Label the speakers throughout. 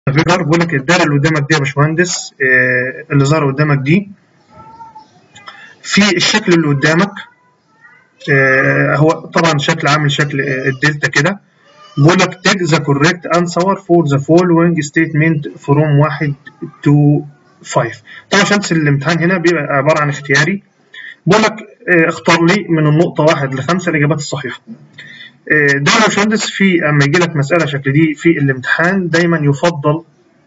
Speaker 1: فيجر بيقول لك الدايره اللي قدامك دي يا باشمهندس آه، اللي ظاهره قدامك دي في الشكل اللي قدامك آه، هو طبعا شكل عامل شكل آه، الدلتا كده بيقول لك take the correct answer for the following statement from 1 to 5 طبعا شمس الامتحان هنا بيبقى عباره عن اختياري بيقول لك آه، اختار لي من النقطه 1 ل 5 الاجابات الصحيحه آه، دايما يا باشمهندس في اما يجي لك مساله شكل دي في الامتحان دايما يفضل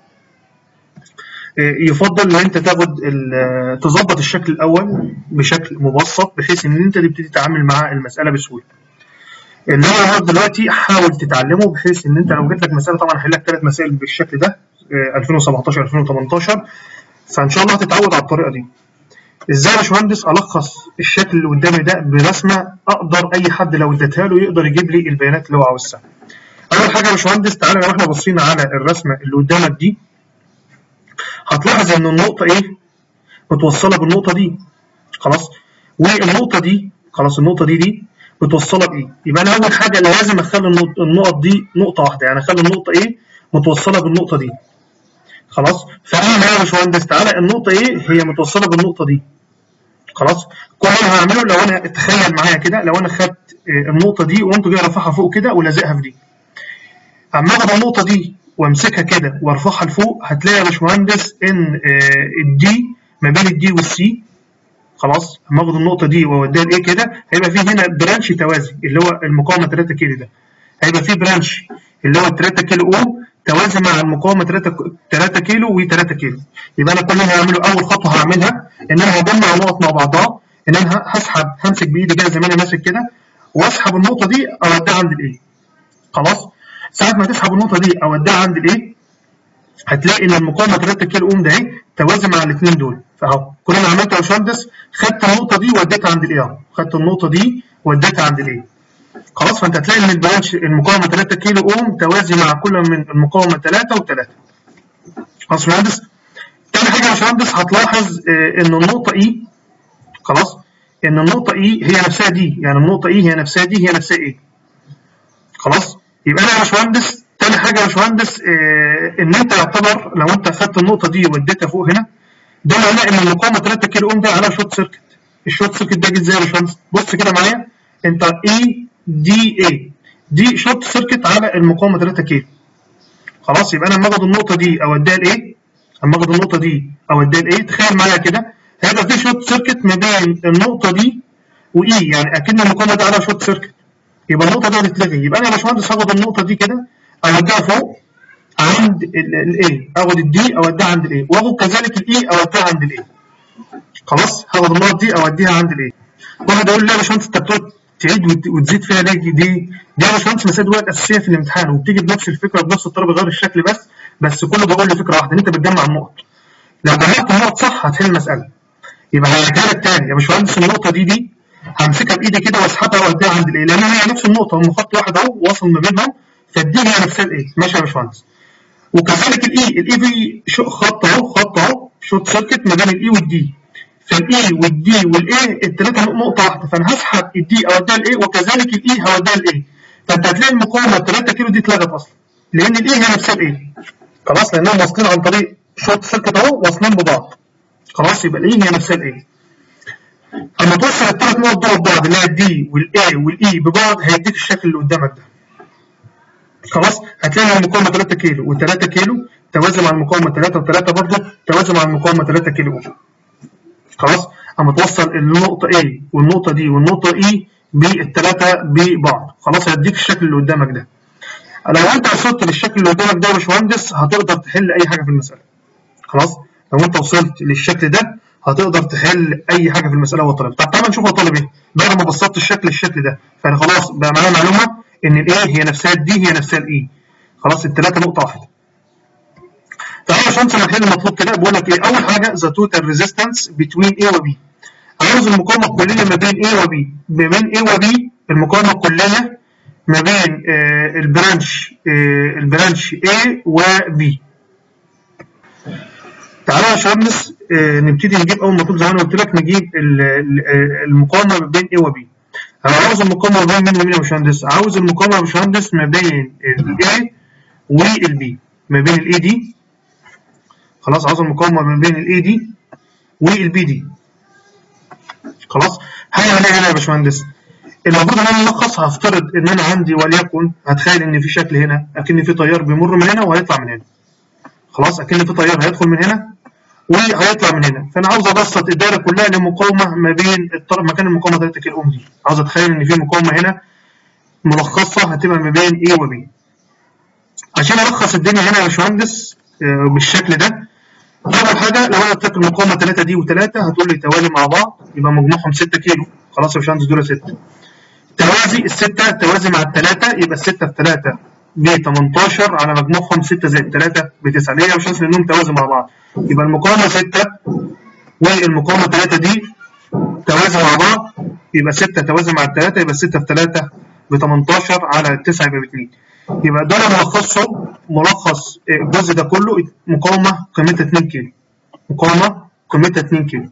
Speaker 1: يفضل ان انت تاخد ال- تظبط الشكل الاول بشكل مبسط بحيث ان انت تبتدي تتعامل مع المساله بسهوله. اللي انا هقول دلوقتي حاول تتعلمه بحيث ان انت لو جات لك مساله طبعا هحل لك ثلاث مسائل بالشكل ده آه، 2017 2018 فان شاء الله هتتعود على الطريقه دي. ازاي يا باشمهندس الخص الشكل اللي قدامي ده برسمه اقدر اي حد لو اديتها له يقدر يجيب لي البيانات اللي هو عاوزها. اول حاجه يا باشمهندس تعالى لو احنا بصينا على الرسمه اللي قدامك دي هتلاحظ ان النقطه ايه متوصله بالنقطه دي خلاص والنقطه دي خلاص النقطه دي دي متوصله بايه يبقى انا اول حاجه لازم اخلي النقط- النقط دي نقطه واحده يعني اخلي النقطه ايه متوصله بالنقطه دي خلاص فانا يا باشمهندس تعالى النقطه ايه هي متوصله بالنقطه دي خلاص كل اللي انا هعمله لو انا تخيل معايا كده لو انا خدت آه، النقطه دي وقمت جاي رافعها فوق كده ولازقها في دي اما اخد النقطه دي وامسكها كده وارفعها لفوق هتلاقي يا باشمهندس ان آه، الدي ما بين الدي والسي خلاص اما اخد النقطه دي واوديها لايه كده هيبقى في هنا برانش توازي اللي هو المقاومه 3 كيلو ده هيبقى في برانش اللي هو 3 كيلو اوم توازي مع المقاومه 3 3 كيلو و3 كيلو يبقى انا كل اللي هعمله اول خطوه هعملها ان انا هجمع نقط مع بعضها ان انا هسحب همسك بايدي كده زي ما انا ماسك كده واسحب النقطه دي اوديها عند الايه خلاص ساعه ما تسحب النقطه دي اوديها عند الايه هتلاقي ان المقاومه 3 كيلو اوم ده اهي توازي مع الاثنين دول فاهو كل اللي عملته يا باشمهندس خدت النقطه دي وديتها عند الايه اهو خدت النقطه دي وديتها عند الايه خلاص فانت هتلاقي ان البرانش المقاومه 3 كيلو اوم توازي مع كل من المقاومه 3 و3 خلاص يا باشمهندس تاني حاجه يا باشمهندس هتلاحظ آه، ان النقطه اي خلاص ان النقطه اي هي نفسها دي يعني النقطه اي هي نفسها دي هي نفسها ايه خلاص يبقى انا يا باشمهندس تاني حاجه يا باشمهندس آه، ان انت يعتبر لو انت خدت النقطه دي ووديتها فوق هنا ده معناه ان المقاومه 3 كيلو اوم ده عليها شورت سيركت الشورت سيركت ده جه ازاي يا باشمهندس بص كده معايا انت اي دي اي دي شورت سيركت على المقاومه 3 كيلو خلاص يبقى انا لما اخد النقطه دي اوديها لايه اما اخد النقطه دي اوديها لايه تخيل معايا كده هيبقى في شورت سيركت ما بين النقطه دي واي يعني اكن المقاومه دي عليها شورت سيركت يبقى النقطه دي هتتلغي يبقى انا يا باشمهندس هاخد النقطه دي كده اوديها فوق عند الاي اخد الدي اوديها عند الاي واخد كذلك الاي اوديها عند الاي خلاص هاخد النقط دي اوديها عند الاي واحد يقول لي يا باشمهندس انت بتقعد تعيد وت- وتزيد فيها ليه دي دي دي يا باشمهندس مسائل دلوقتي اساسيه في الامتحان وبتيجي بنفس الفكره بنفس الطريقه بغير الشكل بس بس كله بقول لي فكره واحده ان انت بتجمع النقط لو جمعت النقط صح هتحل المساله يبقى هرجع لك تاني يا باشمهندس النقطه دي دي همسكها بايدي كده واسحبها واوديها عند الايه لان هي نفس النقطه هم خط واحد اهو واصل ما بينهم فالدي هي نفسها الايه ماشي يا باشمهندس وكذلك الاي الاي في شو- خط اهو خط اهو شورت سيركت ما بين الاي والدي فالاي والدي والاي الثلاثه نقطه واحده فانا هسحب الدي اوديها الاي وكذلك الاي هوديها الاي فانت هتلاقي المقاومه 3 كيلو دي اتلغت اصلا لان الاي هي نفسها الاي خلاص لانهم واصلين عن طريق شورت سيركت اهو واصلين ببعض خلاص يبقى الاي هي نفسها الاي اما توصل الثلاث نقط دول ببعض اللي هي الدي والاي والاي ببعض هيديك الشكل اللي قدامك ده خلاص هتلاقي ان المقاومه 3 كيلو و3 كيلو توازي مع المقاومه 3 و3 برضه توازي مع المقاومه 3 كيلو اوم خلاص اما توصل النقطه A والنقطه دي والنقطه E بالثلاثه ببعض خلاص هيديك الشكل اللي قدامك ده لو انت وصلت للشكل اللي قدامك ده يا باشمهندس هتقدر تحل اي حاجه في المساله خلاص لو انت وصلت للشكل ده هتقدر تحل اي حاجه في المساله هو طالب طب تعالى نشوف هو طالب ايه بعد ما بسطت الشكل الشكل ده فانا خلاص بقى معايا معلومه ان الايه هي نفسها الدي هي نفسها الاي خلاص الثلاثه نقطه واحده تعالى يا باشمهندس انا الحل المطلوب كده بقول لك ايه اول حاجه ذا توتال ريزيستنس بتوين A و B عاوز المقاومه الكليه ما بين A و B ما بين A و B المقاومه الكليه ما بين آه البرانش آه البرانش A و B تعالى يا باشمهندس آه نبتدي نجيب اول مطلوب زي ما انا قلت لك نجيب ال- ال- آه، المقاومه ما بين A و B انا عاوز المقاومه ما بين مين ومين يا باشمهندس عاوز المقاومه يا باشمهندس ما بين ال A وال B ما بين الاي دي خلاص عاوز المقاومه ما بين الاي دي والبي دي خلاص هاي عليها هنا يا باشمهندس المفروض ان انا الخص هفترض ان انا عندي وليكن هتخيل ان في شكل هنا اكن في تيار بيمر من هنا وهيطلع من هنا خلاص اكن في تيار هيدخل من هنا وهيطلع من هنا فانا عاوز ابسط الدايره كلها لمقاومه ما بين الطرف مكان المقاومه 3 كيلو اوم دي عاوز اتخيل ان في مقاومه هنا ملخصه هتبقى ما بين A و B عشان الخص الدنيا هنا يا باشمهندس آه، بالشكل ده اول حاجه لو انا قلت لك المقاومه 3 دي و3 هتقول لي توالي مع بعض يبقى مجموعهم 6 كيلو خلاص يا باشمهندس دول 6 توازي الستة توازي مع الثلاثة يبقى الستة في 3 ب 18 على مجموعهم 6 زائد 3 ب 9 ليه يا باشمهندس لانهم توازي مع بعض يبقى المقاومة 6 والمقاومة 3 دي توازي مع بعض يبقى 6 توازي مع الثلاثة يبقى 6 في 3 ب 18 على 9 يبقى ب 2 يبقى ده ملخصهم ملخص الجزء ده كله مقاومة قيمتها 2 كيلو مقاومة قيمتها 2 كيلو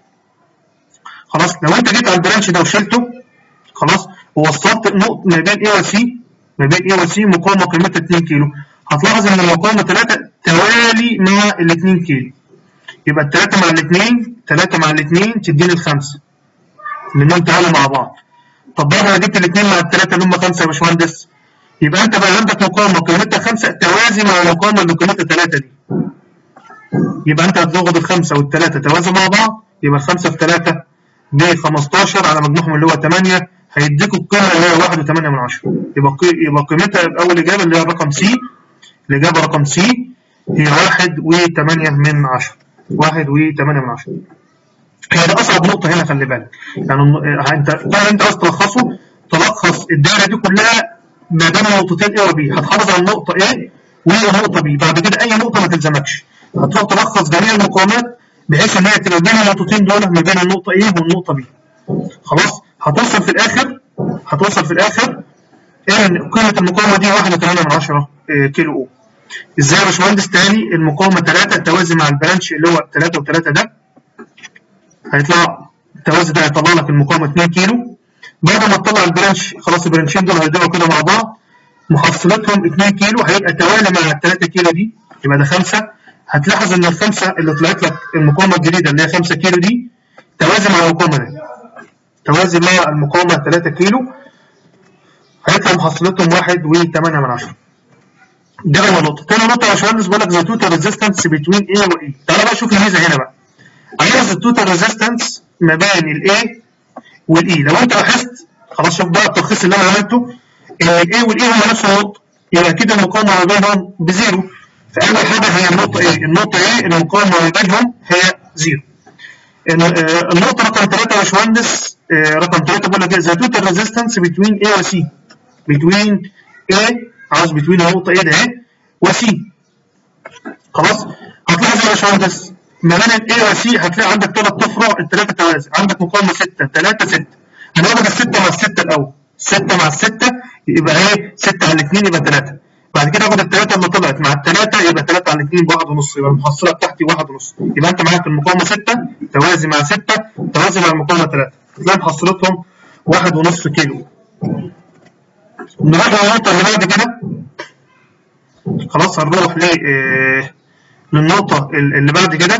Speaker 1: خلاص لو انت جيت على البرانش ده وشلته خلاص ووصلت نقطة ما بين A و C ما بين A و C مقاومة قيمتها 2 كيلو هتلاحظ ان المقاومة 3 توالي مع ال 2 كيلو يبقى ال 3 مع ال 2 3 مع ال 2 تديني الخمسة لانهم توالي مع بعض طب بعد ما جبت ال 2 مع ال 3 اللي هم 5 يا باشمهندس يبقى انت بقى عندك مقاومة قيمتها 5 توازي مع المقاومة اللي قيمتها 3 دي يبقى انت هتاخد الخمسة والثلاثة توازي مع بعض يبقى الخمسة في 3 ب 15 على مجموعهم اللي هو 8 هيديكوا القيمة اللي هي 1.8 من 10 يبقى قي... يبقى قيمتها أول إجابة اللي هي رقم سي الإجابة رقم سي هي 1.8 من 10 1.8 من 10 هي دي أصعب نقطة هنا خلي بالك يعني الن- أنت طبعا أنت عايز تلخصه تلخص الدايرة دي كلها ما بين نقطتين A و B هتحافظ على النقطة A والنقطة B بعد كده أي نقطة ما تلزمكش هتروح تلخص جميع المقاومات بحيث إن هي تبقى بين النقطتين دول ما بين النقطة A والنقطة B خلاص هتوصل في الاخر هتوصل في الاخر ان قيمه المقاومه دي 1.8 من 10 كيلو اوم ازاي يا باشمهندس تاني المقاومه 3 توازي مع البرانش اللي هو 3 و3 ده هيطلع التوازي ده هيطلع لك المقاومه 2 كيلو بعد ما تطلع البرانش خلاص البرانشين دول هيضربوا كده مع بعض محصلتهم 2 كيلو هيبقى توالي مع ال 3 كيلو دي يبقى ده 5 هتلاحظ ان الخمسه اللي طلعت لك المقاومه الجديده اللي هي 5 كيلو دي توازي مع المقاومه دي توازي مع المقاومة 3 كيلو هيطلع محصلتهم 1.8 من 10 ده أول نقطة، تاني نقطة يا باشمهندس بيقول لك ذا توتال ريزيستنس بين A و E، تعالى بقى شوف الميزة هنا بقى. عايز التوتال ريزيستنس ما بين ال A وال E، لو أنت لاحظت خلاص شوف بقى التلخيص اللي أنا عملته إن ال A وال E هما نفس النقطة، يبقى كده المقاومة ما بينهم بزيرو. فأول حاجة هي النقطة A، النقطة A المقاومة ما بينهم هي زيرو. النقطة رقم 3 يا باشمهندس رقم 3 بقول لك ذا توتال ريزيستنس بتوين A و C بتوين A عاوز بتوين النقطة A ده اهي و C خلاص هتلاحظ يا باشمهندس ما بين ال A و C هتلاقي عندك ثلاث طفرة الثلاثة توازي عندك مقاومة 6 3 6 هناخد الستة مع الستة الأول 6 مع الستة يبقى ايه 6 على 2 يبقى 3 بعد كده اخد الثلاثه اللي طلعت مع الثلاثه يبقى 3 على 2 بواحد ونص يبقى المحصله بتاعتي واحد ونص يبقى انت معاك المقاومه 6 توازي مع 6 توازي مع المقاومه 3 تلاقي محصلتهم واحد ونص كيلو نروح للنقطه اللي بعد كده خلاص هنروح ل آه للنقطه اللي بعد كده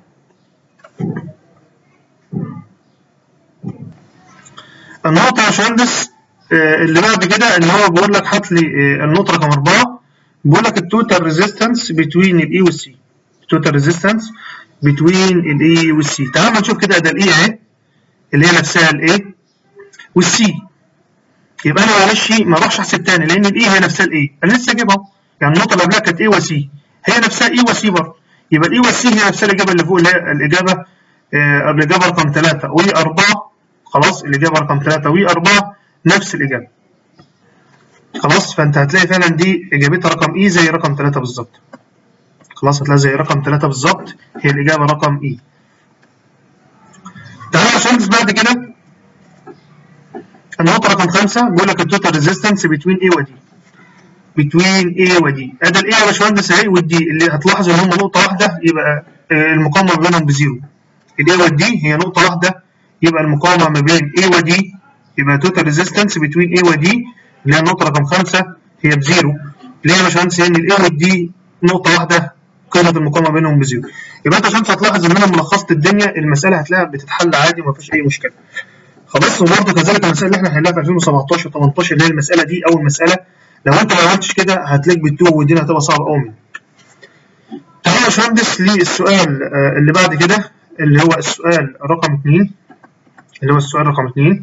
Speaker 1: النقطه يا باشمهندس اللي بعد كده ان هو بيقول لك هات لي النقطه رقم 4 بيقول لك التوتال ريزيستنس بتوين الاي والسي التوتال ريزيستنس بتوين الاي والسي تعال نشوف كده ده الاي اهي اللي هي نفسها الاي والسي يبقى انا معلش ما اروحش احسب تاني لان الاي هي نفسها الاي انا لسه جايبها يعني النقطه اللي قبلها كانت اي وسي هي نفسها اي وسي برضه يبقى الاي والسي هي نفسها الاجابه اللي فوق اللي هي الاجابه آه الاجابه رقم 3 و4 خلاص الاجابه رقم 3 و4 نفس الإجابة خلاص فأنت هتلاقي فعلا دي إجابتها رقم إي زي رقم 3 بالظبط خلاص هتلاقي زي رقم 3 بالظبط هي الإجابة رقم إي تعالى يا باشمهندس بعد كده النقطة رقم 5 بيقول لك التوتال ريزيستنس بتوين A ودي بتوين A ودي أدا الإيه يا باشمهندس أهي والدي اللي هتلاحظ إن هم نقطة واحدة يبقى المقاومة ما بينهم بزيرو الإيه والدي هي نقطة واحدة يبقى المقاومة ما بين A ودي يبقى توتال ريزيستنس بتوين A ودي اللي هي النقطة رقم 5 هي بزيرو اللي هي يا باشمهندس ان الاي والدي نقطه واحده قيمه المقاومه بينهم بزيرو يبقى انت عشان هتلاحظ ان انا لما لخصت الدنيا المساله هتلاقيها بتتحل عادي وما فيش اي مشكله خلاص وبرده كذلك المسائل اللي احنا حلناها في 2017 18 اللي هي المساله دي اول مساله لو انت ما عملتش كده هتلاقيك بتتوه والدنيا هتبقى صعبه قوي منك تعالى يا باشمهندس للسؤال آه، اللي بعد كده اللي هو السؤال رقم 2 اللي هو السؤال رقم 2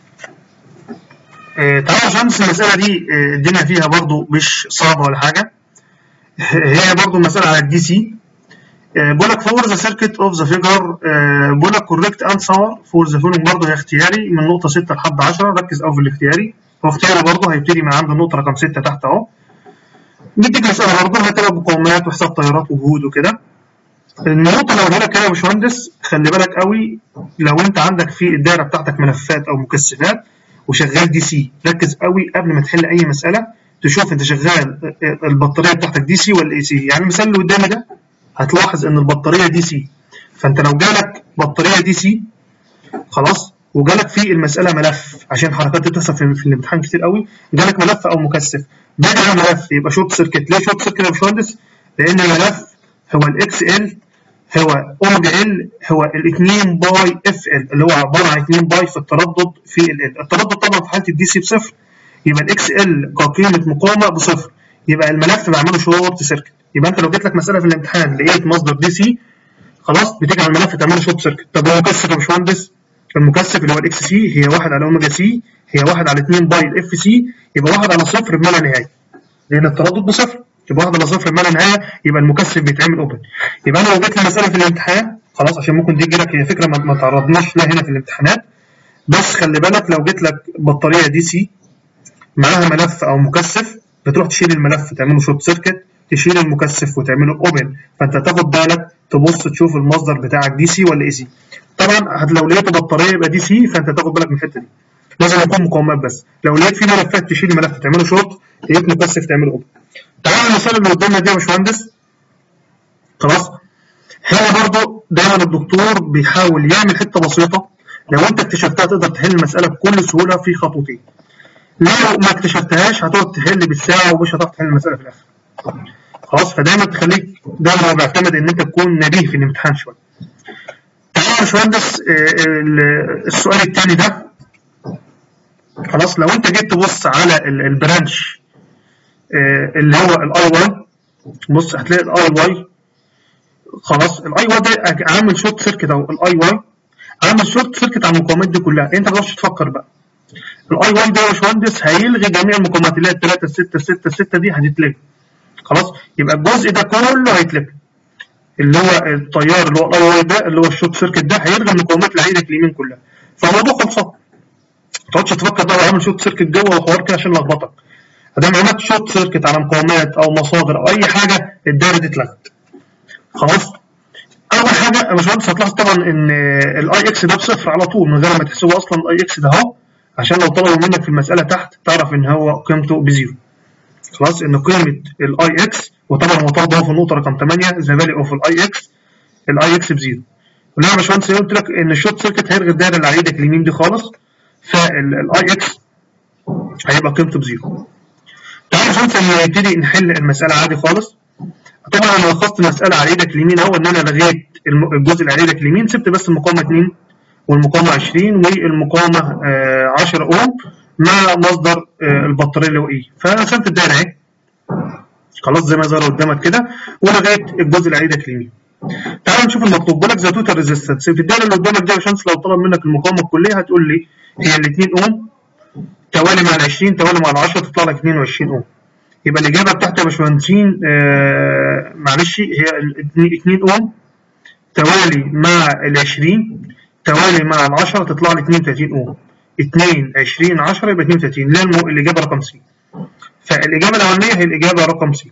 Speaker 1: آه، تعالى يا باشمهندس المساله دي آه، الدنيا فيها برضو مش صعبه ولا حاجه هي برضو مساله على الدي سي بقول لك فور ذا سيركت اوف ذا فيجر بقول لك كوريكت انسر فور ذا فولوينج برضه هي اختياري من نقطه 6 لحد 10 ركز قوي في الاختياري هو اختياري برضه هيبتدي من عند النقطه رقم 6 تحت اهو مديك مساله برضه هتبقى مقاومات وحساب تيارات وجهود وكده النقطه اللي هقولها لك كده يا باشمهندس خلي بالك قوي لو انت عندك في الدايره بتاعتك ملفات او مكثفات وشغال دي سي ركز قوي قبل ما تحل اي مساله تشوف انت شغال البطاريه بتاعتك دي سي ولا اي سي يعني المثال اللي قدامي ده هتلاحظ ان البطاريه دي سي فانت لو جالك بطاريه دي سي خلاص وجالك في المساله ملف عشان الحركات دي بتحصل في, في الامتحان كتير قوي جالك ملف او مكثف باجي على ملف يبقى شورت سيركت ليه شورت سيركت يا باشمهندس؟ لان الملف هو الاكس ال هو اوميجا ال هو ال 2 باي اف ال اللي هو عباره عن 2 باي في التردد في ال التردد طبعا في حاله الدي سي بصفر يبقى الاكس ال كقيمه مقاومه بصفر يبقى الملف بعمله شورت سيركت يبقى انت لو جيت لك مساله في الامتحان لقيت مصدر دي سي خلاص بتيجي على الملف تعمله شورت سيركت طب المكثف يا باشمهندس المكثف اللي هو الاكس سي هي 1 على اوميجا سي هي 1 على 2 باي الاف سي يبقى 1 على صفر بما لا نهايه لان التردد بصفر يبقى 1 على صفر بما لا نهايه يبقى المكثف بيتعمل اوبن يبقى انا لو جت لي مساله في الامتحان خلاص عشان ممكن تيجي لك هي فكره ما تعرضناش لها هنا في الامتحانات بس خلي بالك لو جت لك بطاريه دي سي معاها ملف او مكثف بتروح تشيل الملف تعمله شورت سيركت تشيل المكثف وتعمله اوبن فانت تاخد بالك تبص تشوف المصدر بتاعك دي سي ولا اي سي طبعا لو لقيت بطاريه يبقى دي سي فانت تاخد بالك من الحته دي لازم يكون مقاومات بس لو لقيت في ملفات تشيل الملف تعمله شورت لقيت مكثف تعمله اوبن تعالى المثال اللي قدامنا ده يا باشمهندس خلاص هنا برضو دايما الدكتور بيحاول يعمل حته بسيطه لو انت اكتشفتها تقدر تحل المساله بكل سهوله في خطوتين لو ما اكتشفتهاش هتقعد تحل بالساعه ومش هتعرف تحل المساله في الاخر خلاص فدايما تخليك دايما هو بيعتمد ان انت تكون نبيه في الامتحان شويه تعالى يا باشمهندس السؤال الثاني ده خلاص لو انت جيت تبص على البرانش اللي هو الاي 1 بص هتلاقي الاي واي خلاص الاي واي ده عامل شورت سيركت او الاي واي عامل شورت سيركت على المقاومات دي كلها انت ما تقدرش تفكر بقى الاي 1 ده يا باشمهندس هيلغي جميع المقاومات اللي هي 3 6 6 6 دي هتتلغي خلاص يبقى الجزء ده كله هيتلغي اللي هو التيار اللي هو الاي واي ده اللي هو الشورت سيركت ده هيلغي المقاومات اللي هيدك اليمين كلها فالموضوع خلصان ما تقعدش تفكر بقى عامل شورت سيركت جوه وحوار كده عشان يلخبطك ادام عملت شورت سيركت على مقاومات او مصادر او اي حاجه الدايره دي اتلغت خلاص اول حاجه يا باشمهندس هتلاحظ طبعا ان الاي اكس ده بصفر على طول من غير ما تحسبه اصلا الاي اكس ده اهو عشان لو طلبوا منك في المساله تحت تعرف ان هو قيمته بزيرو خلاص ان قيمه الاي اكس وطبعا هو طالب في النقطه رقم 8 ذا فاليو اوف الاي اكس الاي اكس بزيرو لا يا باشمهندس قلت لك ان الشورت سيركت هيلغي الدايره اللي على ايدك اليمين دي خالص فالاي اكس هيبقى قيمته بزيرو تعالى يا باشمهندس نبتدي نحل المساله عادي خالص طبعا انا لخصت المساله على ايدك اليمين اهو ان انا لغيت الجزء اللي على ايدك اليمين سبت بس المقاومه 2 والمقاومه 20 والمقاومه 10 اوم مع مصدر البطاريه اللي هو اي فرسمت الدايره اهي خلاص زي ما ظهر قدامك كده ولغايه الجزء اللي على ايدك اليمين تعال نشوف المطلوب بيقول لك ذا توتال ريزيستنس في الدايره اللي قدامك دي يا باشمهندس لو طلب منك المقاومه الكليه هتقول لي هي ال 2 اوم توالي مع ال 20 توالي مع ال 10 تطلع لك 22 اوم يبقى الاجابه بتاعتي يا باشمهندسين آه معلش هي 2 اوم توالي مع ال 20 توالي مع ال 10 تطلع لي 32 اوم 2 20 10 يبقى 32 اللي هي الاجابه رقم سي فالاجابه الاولانيه هي الاجابه رقم سي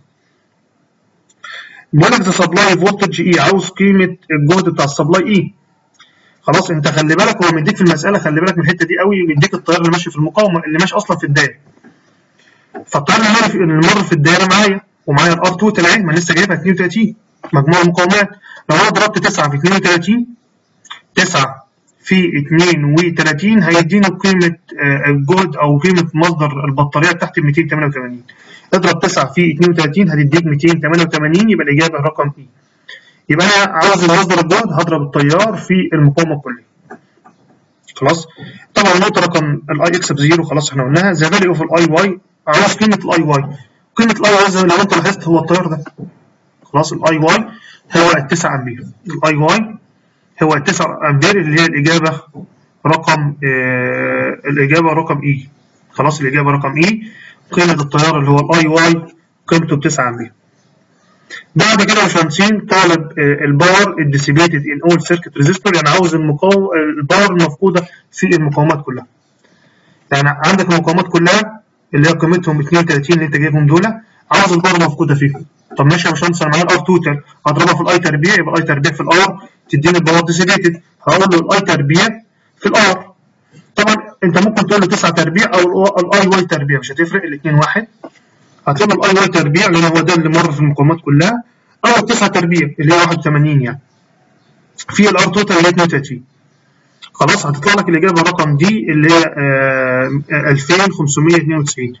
Speaker 1: بيقول لك ذا سبلاي فولتج اي عاوز قيمه الجهد بتاع السبلاي اي خلاص انت خلي بالك هو مديك في المساله خلي بالك من الحته دي قوي مديك التيار اللي ماشي في المقاومه اللي ماشي اصلا في الدايره فالتيار اللي مر في الدايره معايا ومعايا الار توتال اهي ما لسه جايبها 32 مجموع المقاومات لو انا ضربت 9 في 32 9 في 32 هيديني قيمة آه، الجهد أو قيمة مصدر البطارية بتاعتي 288 اضرب 9 في 32 هتديك 288 يبقى الإجابة رقم إي يبقى أنا عاوز مصدر الجهد هضرب التيار في المقاومة الكلية خلاص طبعا النقطة رقم الاي اكس بزيرو خلاص احنا قلناها ذا فاليو اوف الاي واي عاوز قيمة الاي واي قيمة الاي واي زي لو انت لاحظت هو التيار ده خلاص الاي واي هو التسعة امبير الاي واي هو التسعة امبير اللي هي الاجابة رقم آه الاجابة رقم اي خلاص الاجابة رقم اي قيمة التيار اللي هو الاي واي قيمته بتسعة امبير بعد كده يا باشمهندسين طالب آه، الباور الديسيبيتد ان اول سيركت ريزيستور يعني عاوز المقاوم الباور المفقوده في المقاومات كلها يعني عندك المقاومات كلها اللي هي قيمتهم 32 اللي انت جايبهم دول عاوز الباور المفقوده فيهم طب ماشي يا باشمهندس انا معايا الار توتال هضربها في الاي تربيع يبقى الاي تربيع في الار تديني الباور ديسيبيتد هقول له الاي تربيع في الار طبعا انت ممكن تقول له 9 تربيع او الاي واي تربيع مش هتفرق الاثنين واحد هتلاقي الاي واي تربيع لان هو ده اللي مر في المقاومات كلها او 9 تربيع اللي هي 81 يعني في الار توتال اللي هي 32 خلاص هتطلع لك الاجابه رقم دي اللي هي آه، آه، 2592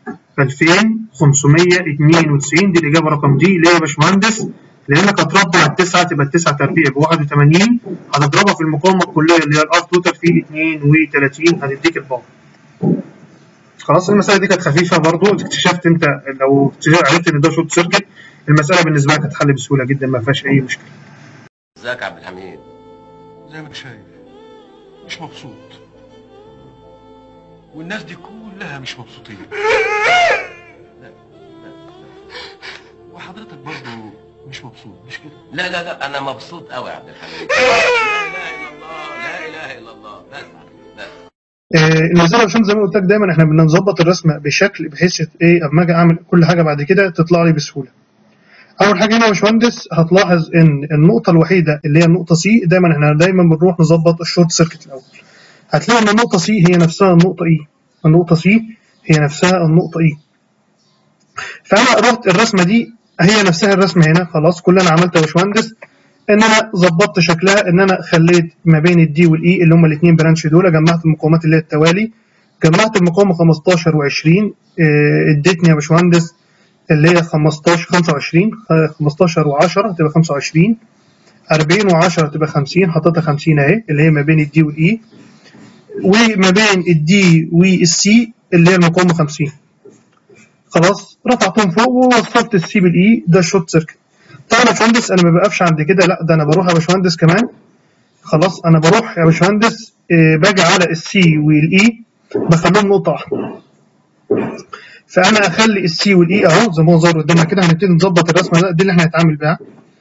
Speaker 1: 2592 دي الاجابه رقم دي ليه يا باشمهندس؟ لانك هتربع التسعه تبقى التسعه تربيع ب 81 هتضربها في المقاومه الكليه اللي هي الار توتال في 32 هتديك الباور خلاص المساله دي كانت خفيفه برضو اكتشفت انت لو عرفت ان ده شورت سيركت المساله بالنسبه لك هتحل بسهوله جدا ما فيهاش اي مشكله
Speaker 2: ازيك يا عبد الحميد
Speaker 3: زي ما انت شايف مش مبسوط والناس دي كلها مش مبسوطين لا لا وحضرتك برضه مش مبسوط مش كده
Speaker 2: لا لا لا انا مبسوط قوي يا عبد الحميد لا اله الا الله لا اله الا الله بس بس
Speaker 1: آه، المساله يا باشمهندس زي ما قلت لك دايما احنا بنظبط الرسمه بشكل بحيث ايه اما اجي اعمل كل حاجه بعد كده تطلع لي بسهوله. اول حاجه هنا يا باشمهندس هتلاحظ ان النقطه الوحيده اللي هي النقطه سي دايما احنا دايما بنروح نظبط الشورت سيركت الاول. هتلاقي ان النقطه سي هي نفسها النقطه اي. النقطه سي هي نفسها النقطه اي. فانا رحت الرسمه دي هي نفسها الرسمه هنا خلاص كل اللي انا عملته يا باشمهندس ان انا ظبطت شكلها ان انا خليت ما بين الدي والاي اللي هم الاثنين برانش دول جمعت المقاومات اللي هي التوالي جمعت المقاومه 15 و20 ادتني يا باشمهندس اللي هي 15 25 آه، 15 و10 هتبقى 25 40 و10 هتبقى 50 حطيتها 50 اهي اللي هي ما بين الدي والاي وما بين الدي والسي اللي هي المقاومه 50 خلاص رفعتهم فوق ووصلت السي بالاي ده الشورت سيركت طبعا يا باشمهندس انا ما بقفش عند كده لا ده انا بروح يا باشمهندس كمان خلاص انا بروح يا باشمهندس آه، باجي على السي والاي بخليهم نقطه واحده فانا اخلي السي والاي اهو زي ما هو ظاهر قدامنا كده هنبتدي نظبط الرسمه ده دي اللي احنا هنتعامل بيها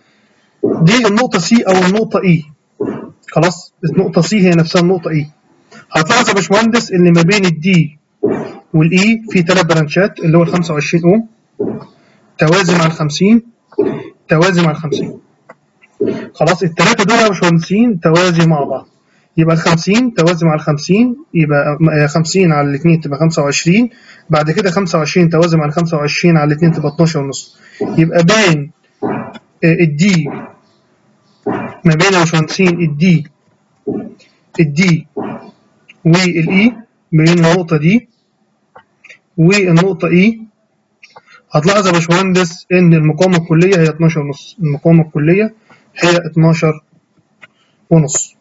Speaker 1: دي النقطه سي او النقطه اي خلاص النقطه سي هي نفسها النقطه اي هتلاحظ يا باشمهندس ان ما بين الدي والاي في ثلاث برانشات اللي هو ال 25 اوم توازي مع ال 50 توازي مع ال 50 خلاص الثلاثه دول يا باشمهندسين توازي مع بعض يبقى ال 50 توازي مع ال 50 يبقى م- 50 على الاثنين تبقى 25 بعد كده 25 توازي مع ال 25 على الاثنين تبقى 12 ونص يبقى بين آه، الدي ما بين يا باشمهندسين الدي الدي والاي بين النقطة دي والنقطة اي هتلاحظ يا باشمهندس ان المقاومة الكلية هي 12 ونص المقاومة الكلية هي 12 ونص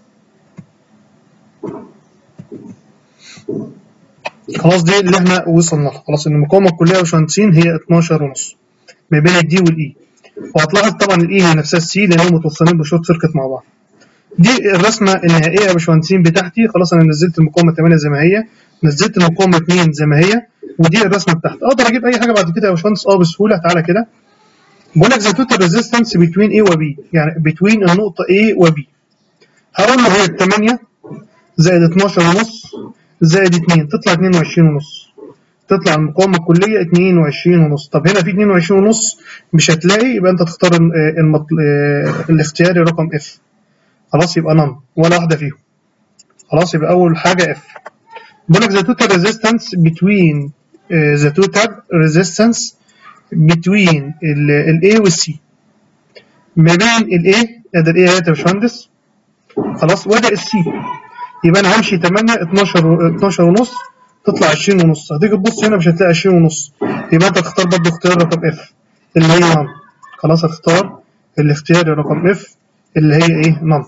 Speaker 1: خلاص دي اللي احنا وصلنا لها خلاص ان المقاومة الكلية يا باشمهندسين هي 12 ونص ما بين الدي والاي وهتلاحظ طبعا الاي هي نفسها السي لانهم متوصلين بشورت سيركت مع بعض دي الرسمه النهائيه يا باشمهندسين بتاعتي خلاص انا نزلت المقاومه 8 زي ما هي نزلت المقاومه 2 زي ما هي ودي الرسمه بتاعتي اقدر اجيب اي حاجه بعد كده يا باشمهندس اه بسهوله تعالى كده بقول لك ذا توتال ريزيستنس بين A و B يعني بين النقطه A و B هقول له هي 8 زائد 12 ونص زائد 2 تطلع 22 ونص تطلع المقاومه الكليه 22 ونص طب هنا في 22 ونص مش هتلاقي يبقى انت تختار ال- المطل... آه، الاختياري رقم اف خلاص يبقى نون ولا واحده فيهم خلاص يبقى اول حاجه اف بيقول لك the total resistance between uh, the total resistance between ال ال A وال C ما بين ال A ادي ال A اهي يا باشمهندس خلاص وده السي يبقى انا همشي 8 12 و- 12 ونص تطلع 20 ونص هتيجي تبص هنا مش هتلاقي 20 ونص يبقى انت تختار برضه اختيار رقم اف اللي هي نون خلاص هتختار الاختياري رقم اف اللي هي ايه نون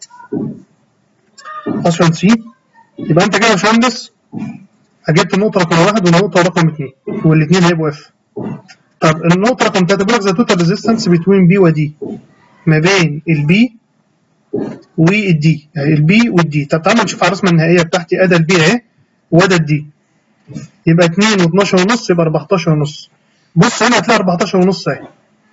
Speaker 1: اصلا سي يبقى انت كده يا باشمهندس جبت النقطة رقم واحد والنقطة رقم اثنين والاثنين هيبقوا اف طب النقطة رقم تلاتة بيقول لك ذا توتال ريزيستنس بتوين بي ودي ما بين البي والدي يعني البي والدي طب تعالى نشوف على الرسمة النهائية بتاعتي ادي البي اهي وده الدي يبقى 2 و12 ونص يبقى 14 ونص بص هنا هتلاقي 14 ونص اهي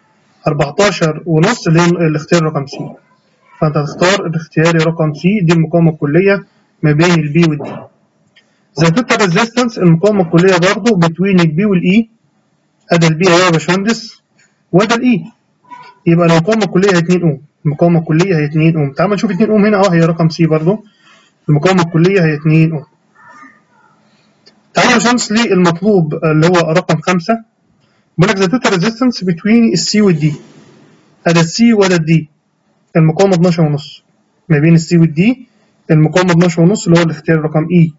Speaker 1: 14 ونص اللي هي الاختيار رقم سي فانت هتختار الاختياري رقم سي دي المقاومة الكلية ما بين البي والدي ذا توتال ريزيستنس المقاومة الكلية برضه بتوين البي والاي ادي البي اهي يا باشمهندس وده الاي يبقى المقاومة الكلية هي 2 اوم المقاومة الكلية هي 2 اوم تعال نشوف 2 اوم هنا اه هي رقم سي برضه المقاومة الكلية هي 2 اوم تعالى يا باشمهندس للمطلوب اللي هو رقم 5 بيقول لك ذا توتال ريزيستنس بتوين السي والدي ادي السي وده الدي المقاومة 12 ونص ما بين السي والدي المقاومة 12 ونص اللي هو الاختيار رقم اي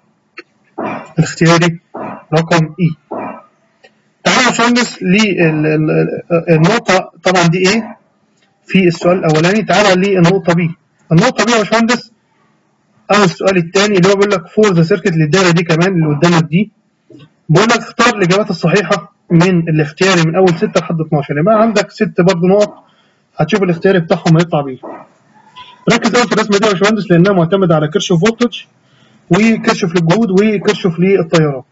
Speaker 1: الاختياري رقم اي تعالى يا باشمهندس للنقطة طبعا دي ايه في السؤال الأولاني تعالى للنقطة بي النقطة بي يا باشمهندس أو السؤال الثاني اللي هو بيقول لك فور ذا سيركت للدايرة دي كمان اللي قدامك دي بيقول لك اختار الإجابات الصحيحة من الاختياري من أول 6 لحد 12 يبقى عندك ست برضه نقط هتشوف الاختياري بتاعهم هيطلع بيه ركز قوي في الرسمة دي يا باشمهندس لأنها معتمدة على كيرشوف فولتج وكيرشوف للجهود وكيرشوف للتيارات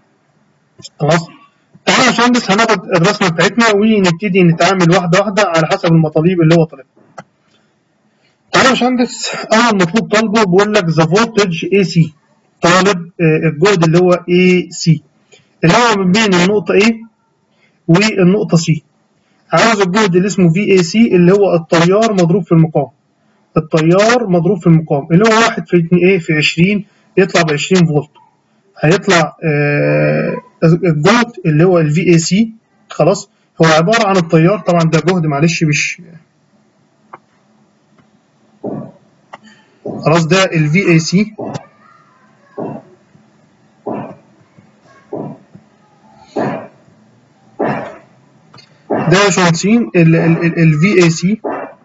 Speaker 1: خلاص تعالى يا باشمهندس هناخد الرسمه بتاعتنا ونبتدي نتعامل واحده واحده على حسب المطالب اللي هو طالبها. تعالى يا باشمهندس اول مطلوب طالبه بيقول لك ذا فولتج اي سي طالب آه، الجهد اللي هو اي سي اللي هو ما بين النقطه A والنقطه C عاوز الجهد اللي اسمه في اي سي اللي هو التيار مضروب في المقاومه التيار مضروب في المقاومه اللي هو 1 في 2 ايه في 20 يطلع ب 20 فولت هيطلع آه، الجهد اللي هو الفي اي سي خلاص هو عباره عن التيار طبعا ده جهد معلش مش خلاص ده الفي اي سي ده يا باشمهندسين الفي اي سي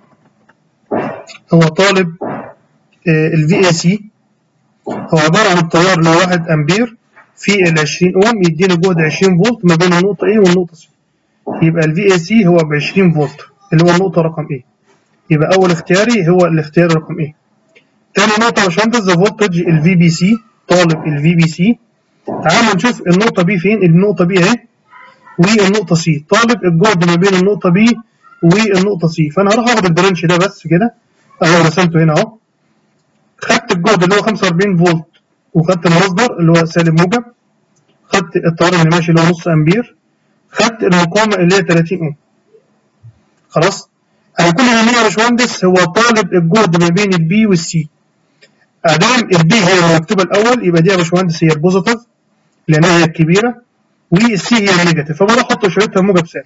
Speaker 1: هو طالب الفي اي سي هو عبارة عن التيار اللي هو 1 أمبير في ال 20 أوم يدينا جهد 20 فولت ما بين النقطة A والنقطة C يبقى ال VAC هو ب 20 فولت اللي هو النقطة رقم A يبقى أول اختياري هو الاختيار رقم A تاني نقطة يا باشمهندس ذا فولتج ال VBC طالب ال VBC تعالوا نشوف النقطة B فين النقطة B أهي والنقطة C طالب الجهد ما بين النقطة B والنقطة C فأنا هروح آخد البرانش ده بس كده أهو رسمته هنا أهو خدت الجهد اللي هو 45 فولت وخدت المصدر اللي هو سالب موجب خدت التيار اللي ماشي اللي هو نص امبير خدت المقاومه اللي هي 30 اوم خلاص انا كل اللي يهمني يا باشمهندس هو طالب الجهد ما بين البي والسي ادام البي هي المكتوبه الاول يبقى دي يا باشمهندس هي البوزيتيف لانها هي الكبيره والسي هي النيجاتيف فبروح احط اشارتها موجب سالب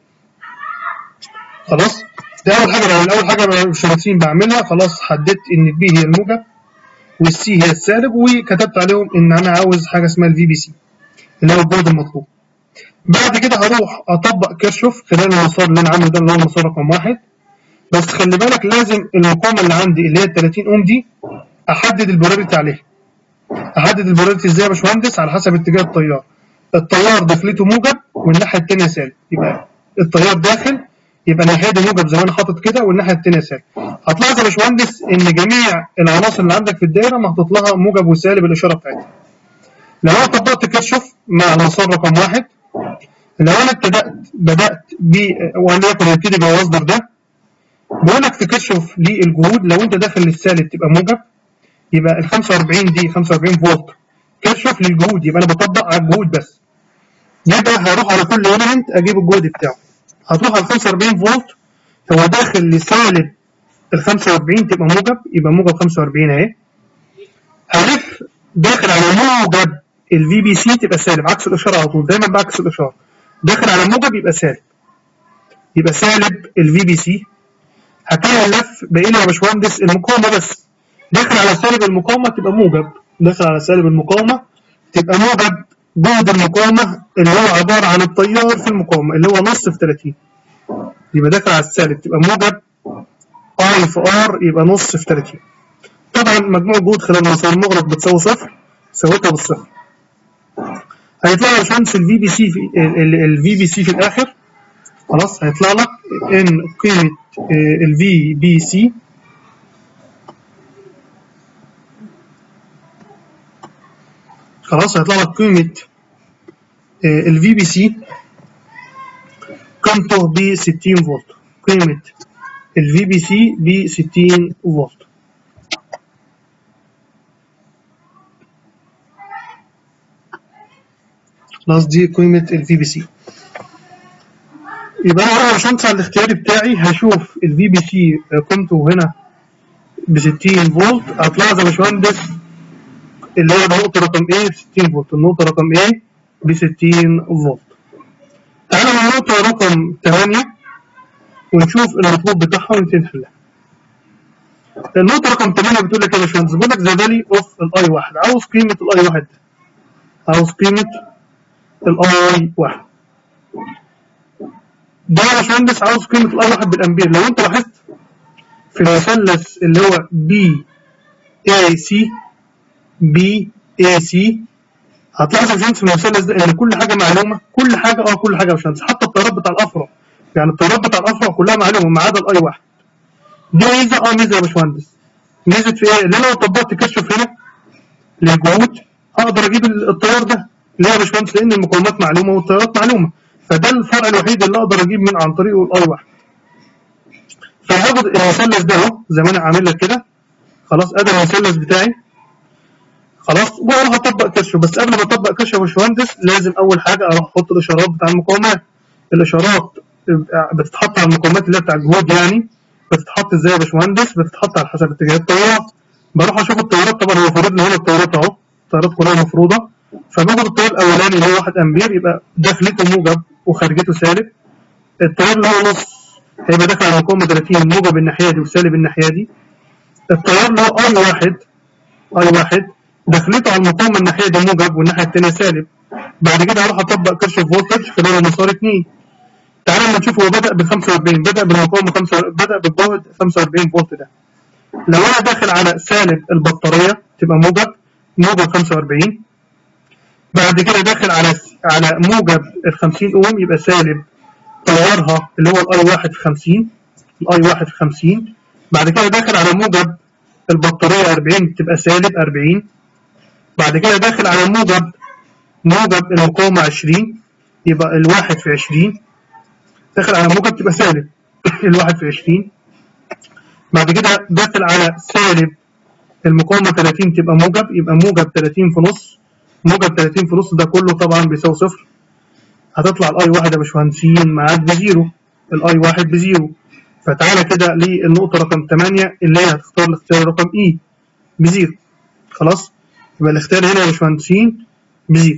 Speaker 1: خلاص دي اول حاجه يعني اول حاجه باشمهندسين بعملها خلاص حددت ان البي هي الموجب والسي هي السالب وكتبت عليهم ان انا عاوز حاجه اسمها الفي بي سي اللي هو الجهد المطلوب بعد كده هروح اطبق كيرشوف خلال المسار اللي انا عامله ده اللي هو المسار رقم واحد بس خلي بالك لازم المقاومه اللي عندي اللي هي 30 اوم دي احدد البولاريتي عليها احدد البولاريتي ازاي يا باشمهندس على حسب اتجاه التيار التيار داخلته موجب والناحيه الثانيه سالب يبقى التيار داخل يبقى الناحيه دي موجب زي ما انا حاطط كده والناحيه الثانيه سالب هتلاحظ يا باشمهندس ان جميع العناصر اللي عندك في الدايره محطوط لها موجب وسالب الاشاره بتاعتها لو انا طبقت كيرشوف مع المسار رقم واحد لو انا ابتدات بدات ب وليكن هبتدي بالمصدر ده بقول لك في كيرشوف للجهود لو انت داخل للسالب تبقى موجب يبقى ال 45 دي 45 فولت كيرشوف للجهود يبقى انا بطبق على الجهود بس يبقى هروح على كل ايلمنت اجيب الجهد بتاعه هتروح على 45 فولت هو داخل لسالب ال 45 تبقى موجب يبقى موجب 45 اهي هلف داخل على موجب الفي بي سي تبقى سالب عكس الاشاره على طول دايما بعكس الاشاره داخل على موجب يبقى سالب يبقى سالب الفي بي سي هتلاقي اللف باقي لي يا باشمهندس المقاومه بس داخل على سالب المقاومه تبقى موجب داخل على سالب المقاومه تبقى موجب جهد المقاومه اللي هو عباره عن التيار في المقاومه اللي هو نص في 30 يبقى داخل على السالب تبقى موجب اي في ار يبقى نص في 30 طبعا مجموع جهود خلال المسار المغلق بتساوي صفر ساويتها بالصفر هيطلع لك باشمهندس الفي بي سي في الفي بي سي في الاخر خلاص هيطلع لك ان قيمه الفي بي سي خلاص هيطلع لك قيمه الفي بي سي قيمته ب 60 فولت قيمه الفي بي سي ب 60 فولت خلاص دي قيمة الفي بي سي يبقى انا هروح عشان على الاختياري بتاعي هشوف الفي بي سي قيمته هنا ب 60 فولت هتلاحظ يا باشمهندس اللي هو النقطة رقم ايه ب 60 فولت النقطة رقم ايه ب 60 فولت تعالى من النقطة رقم 8 ونشوف المطلوب بتاعها ونبتدي نحلها النقطة رقم 8 بتقول لك يا باشمهندس بيقول لك ذا فالي اوف الاي واحد عاوز قيمة الاي واحد عاوز قيمة الاي واحد ده يا باشمهندس عاوز قيمة الاي واحد بالامبير لو انت لاحظت في المثلث اللي هو بي اي سي بي اي سي هتلاحظ يا باشمهندس في المثلث ده ان كل حاجة معلومة كل حاجة اه كل حاجة يا باشمهندس حتى التيارات بتاع الافرع يعني التيارات بتاع الافرع كلها معلومة ما عدا الاي واحد دي ميزة اه ميزة يا باشمهندس ميزة في ايه؟ اللي انا لو طبقت كشف هنا للجهود هقدر اجيب التيار ده ليه يا باشمهندس؟ لان المقاومات معلومة والتيارات معلومة فده الفرق الوحيد اللي اقدر اجيب من عن طريقه الاي واحد فهاخد المثلث ده اهو زي ما انا عامل لك كده خلاص ادي المثلث بتاعي خلاص واروح اطبق كشف بس قبل ما اطبق كشف يا باشمهندس لازم اول حاجه اروح احط الاشارات بتاع المقاومات الاشارات بتتحط على المقاومات اللي هي بتاع الجهود يعني بتتحط ازاي يا باشمهندس بتتحط على حسب اتجاه التيارات بروح اشوف التيارات طبعا هو فارض لي هنا التيارات اهو التيارات كلها مفروضه فباخد التيار الاولاني اللي هو 1 امبير يبقى داخلته موجب وخارجته سالب التيار اللي هو نص هيبقى داخل على المقاومه 30 موجب الناحيه دي وسالب الناحيه دي التيار اللي هو اي واحد اي واحد دخلته على المقاومه الناحيه دي موجب والناحيه الثانيه سالب بعد كده هروح اطبق كيرشوف فولتج خلال المسار 2 تعالى لما نشوف هو بدا ب 45 بدا بالمقاومه 5 بدا بالجهد 45 فولت ده لو انا داخل على سالب البطاريه تبقى موجب موجب 45 بعد كده داخل على على موجب ال 50 اوم يبقى سالب تيارها اللي هو الاي 1 في 50 الاي 1 في 50 بعد كده داخل على موجب البطاريه 40 تبقى سالب 40 بعد كده داخل على موجب موجب المقاومه 20 يبقى الواحد في 20 داخل على موجب تبقى سالب الواحد في 20 بعد كده داخل على سالب المقاومه 30 تبقى موجب يبقى موجب 30 في نص موجب 30 في نص ده كله طبعا بيساوي صفر هتطلع الاي واحد يا باشمهندسين معاك بزيرو الاي واحد بزيرو فتعالى كده للنقطة رقم 8 اللي هي هتختار الاختيار رقم اي بزيرو خلاص يبقى الاختيار هنا يا باشمهندسين بزيرو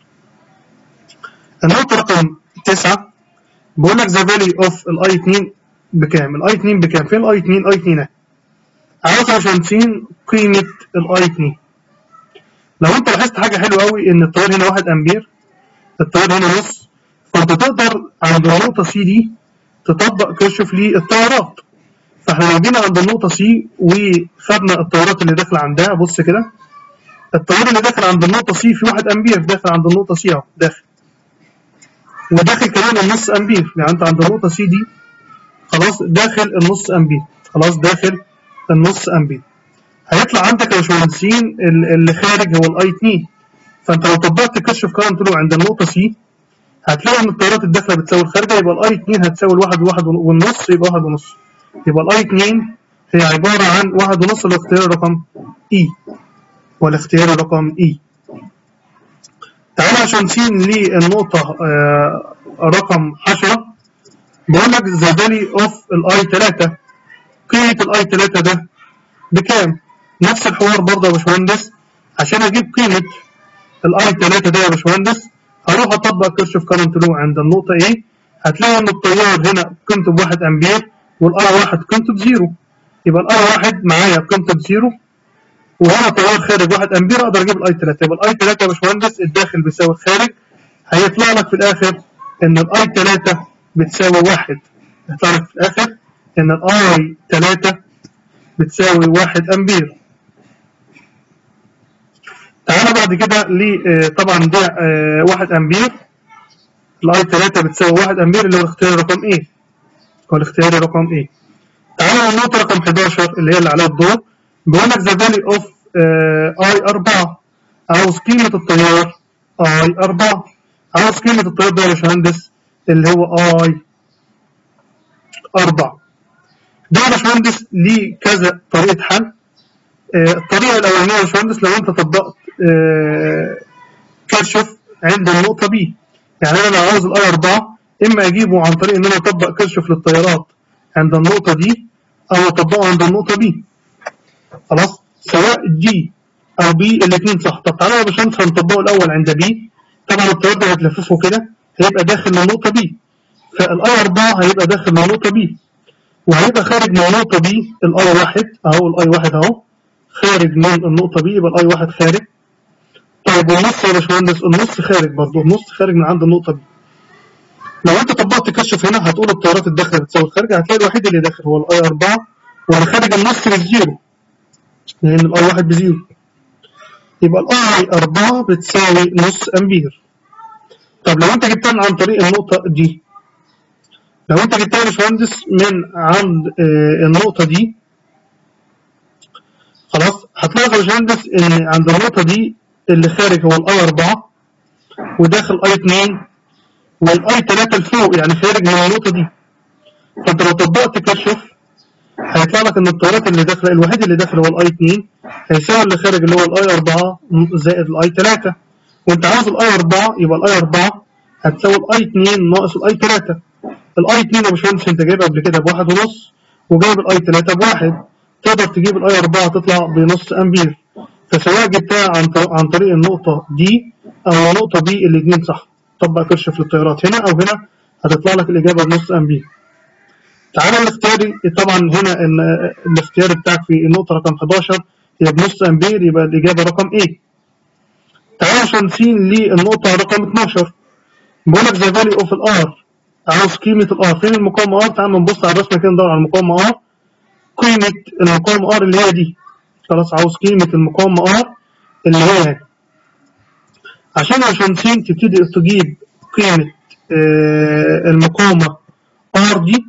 Speaker 1: النقطة رقم 9 بيقول لك ذا فاليو اوف الاي 2 بكام؟ الاي 2 بكام؟ فين الاي 2؟ اي 2 اهي عاوز يا باشمهندسين قيمة الاي 2 لو انت لاحظت حاجه حلوه قوي ان التيار هنا 1 امبير التيار هنا نص فانت تقدر عند النقطه سي دي تطبق كشف للتيارات فاحنا لو جينا عند النقطه سي وخدنا التيارات اللي داخله عندها بص كده التيار اللي داخل عند النقطه سي في 1 امبير داخل عند النقطه سي اهو داخل وداخل كمان النص امبير يعني انت عند النقطه سي دي خلاص داخل النص امبير خلاص داخل النص امبير هيطلع عندك يا باشمهندسين اللي خارج هو الاي 2 فانت لو طبقت كشف كارنت لو عند النقطه سي هتلاقي ان التيارات الداخله بتساوي الخارجه يبقى الاي 2 هتساوي الواحد وواحد والنص يبقى واحد ونص يبقى الاي 2 هي عباره عن واحد ونص الاختيار رقم اي والاختيار رقم اي تعالى عشان نسين للنقطه آه رقم 10 بقول لك ذا فالي اوف الاي 3 قيمه الاي 3 ده بكام؟ نفس الحوار برضه يا باشمهندس عشان اجيب قيمه الاي 3 ده يا باشمهندس هروح اطبق كيرشوف كارنت لو عند النقطه A هتلاقي ان التيار هنا قيمته ب 1 امبير والاي واحد قيمته بزيرو يبقى الاي واحد معايا قيمته بزيرو وهنا تيار خارج 1 امبير اقدر اجيب الاي 3 يبقى الاي 3 يا باشمهندس الداخل بيساوي الخارج هيطلع لك في الاخر ان الاي 3 بتساوي 1 هيطلع لك في الاخر ان الاي 3 بتساوي 1 امبير تعالى بعد كده ل آه، طبعا ده آه، 1 امبير الاي 3 بتساوي 1 امبير اللي هو الاختيار رقم ايه هو الاختيار رقم ايه تعالى للنقطة رقم 11 اللي هي اللي عليها الدور بيقول لك ذا فاليو اوف اي 4 عاوز قيمة التيار اي 4 عاوز قيمة التيار ده يا باشمهندس اللي هو اي 4 ده يا باشمهندس ليه كذا طريقة حل آه، الطريقة الأولانية يا باشمهندس لو أنت طبقت آه، كيرشوف عند النقطة بي يعني أنا لو عاوز الأي 4 إما أجيبه عن طريق إن أنا أطبق كيرشوف للتيارات عند النقطة دي أو أطبقه عند النقطة بي خلاص سواء دي أو بي الاتنين صح طب تعالى يا باشمهندس هنطبقه الأول عند بي طبعا التيار ده هتلففه كده هيبقى داخل للنقطة بي فالأي 4 هيبقى داخل للنقطة بي وهيبقى خارج من النقطة بي الاي واحد اهو الاي واحد اهو خارج من النقطة بي يبقى الاي واحد خارج طيب والنص يا باشمهندس النص خارج برضه النص خارج من عند النقطة بي لو انت طبقت كشف هنا هتقول التيارات الداخلة بتساوي الخارجة هتلاقي الوحيد اللي داخل هو الاي 4 واللي خارج النص بالزيرو لان الاي واحد بزيرو يبقى الاي 4 بتساوي نص امبير طب لو انت جبتها عن طريق النقطة دي لو انت جبتها يا باشمهندس من عند آه، النقطة دي خلاص هتلاقي يا باشمهندس ان عند النقطة دي اللي خارج هو الاي 4 وداخل اي 2 والاي 3 لفوق يعني خارج من النقطة دي فانت لو طبقت كشف هيطلع لك ان التيارات اللي داخله الوحيد اللي داخل هو الاي 2 هيساوي اللي خارج اللي هو الاي 4 زائد الاي 3 وانت عاوز الاي 4 يبقى الاي 4 هتساوي الاي 2 ناقص الاي 3 الاي 2 يا باشمهندس انت جايبها قبل كده بواحد ونص وجايب الاي 3 بواحد تقدر تجيب الاي 4 تطلع بنص امبير فسواء جبتها عن طريق عن طريق النقطة دي او النقطة دي الاثنين صح طبق كشف للتيارات هنا او هنا هتطلع لك الاجابة بنص امبير تعالى الاختياري طبعا هنا ان الاختياري بتاعك في النقطة رقم 11 هي بنص امبير يبقى الاجابة رقم ايه تعالى عشان نسين للنقطة رقم 12 بيقول لك ذا فاليو اوف الار عاوز قيمة الار فين المقاومة ار تعال نبص على الرسمة كده ندور على المقاومة ار قيمة المقاومة ار اللي هي دي خلاص عاوز قيمة المقاومة ار اللي هي دي. عشان عشان سين تبتدي تجيب قيمة آه، المقاومة ار دي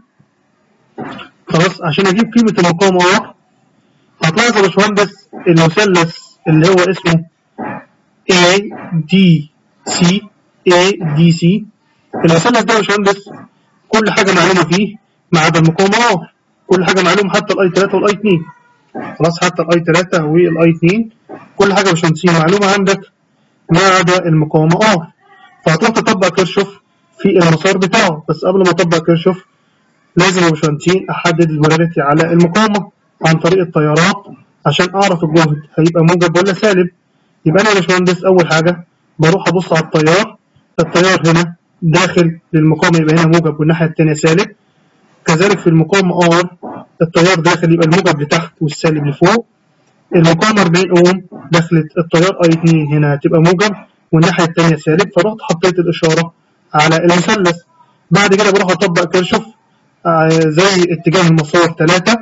Speaker 1: خلاص عشان اجيب قيمة المقاومة ار هتلاحظ يا باشمهندس المثلث اللي هو اسمه A D C A D C المثلث ده يا باشمهندس كل حاجة معلومة فيه ما عدا المقاومة ار كل حاجة معلومة حتى الاي 3 والاي 2 خلاص حتى الاي 3 والاي 2 كل حاجة يا باشمهندسين معلومة عندك ما عدا المقاومة ار فهتروح تطبق كيرشوف في المسار بتاعه بس قبل ما اطبق كيرشوف لازم يا باشمهندسين احدد البولاريتي على المقاومة عن طريق التيارات عشان اعرف الجهد هيبقى موجب ولا سالب يبقى انا يا باشمهندس اول حاجة بروح ابص على التيار التيار هنا داخل للمقاومة يبقى هنا موجب والناحية التانية سالب كذلك في المقاومة R التيار داخل يبقى الموجب لتحت والسالب لفوق المقاومة 40 أوم دخلت التيار اي 2 هنا هتبقى موجب والناحية التانية سالب فرحت حطيت الإشارة على المثلث بعد كده بروح أطبق كيرشوف آه، زي اتجاه المسار 3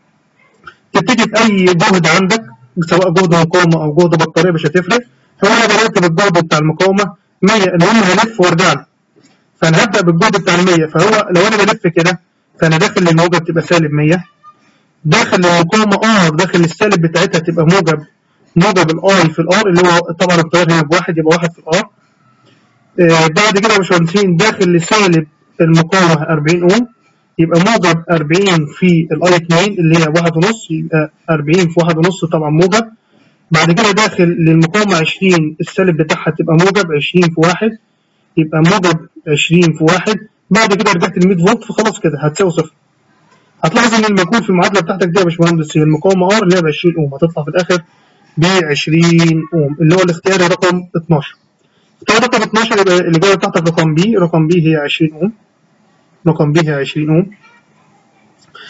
Speaker 1: تبتدي بأي جهد عندك سواء جهد مقاومة أو جهد بطارية مش هتفرق هو أنا بدأت بالجهد بتاع المقاومة 100 المهم هلف وارجع له فأنا هبدأ بالجهد بتاع ال 100 فهو لو أنا بلف كده فأنا داخل للموجب تبقى سالب 100 داخل للمقاومة ار داخل السالب بتاعتها تبقى موجب موجب الاي في الار اللي هو طبعا التيار هنا بواحد يبقى واحد في الار آه بعد كده يا باشمهندسين داخل لسالب المقاومة 40 اوم يبقى موجب 40 في الاي 2 اللي هي واحد ونص يبقى 40 في واحد ونص طبعا موجب بعد كده داخل للمقاومة 20 السالب بتاعها تبقى موجب 20 في واحد يبقى موجب 20 في واحد بعد كده رجعت ل 100 فولت فخلاص كده هتساوي صفر هتلاحظ ان المجهول في المعادله بتاعتك دي يا باشمهندس هي المقاومه ار اللي هي ب 20 اوم هتطلع في الاخر ب 20 اوم اللي هو الاختياري رقم 12 اختيار رقم 12 يبقى الاجابه بتاعتك رقم بي رقم بي هي 20 اوم رقم بي هي 20 اوم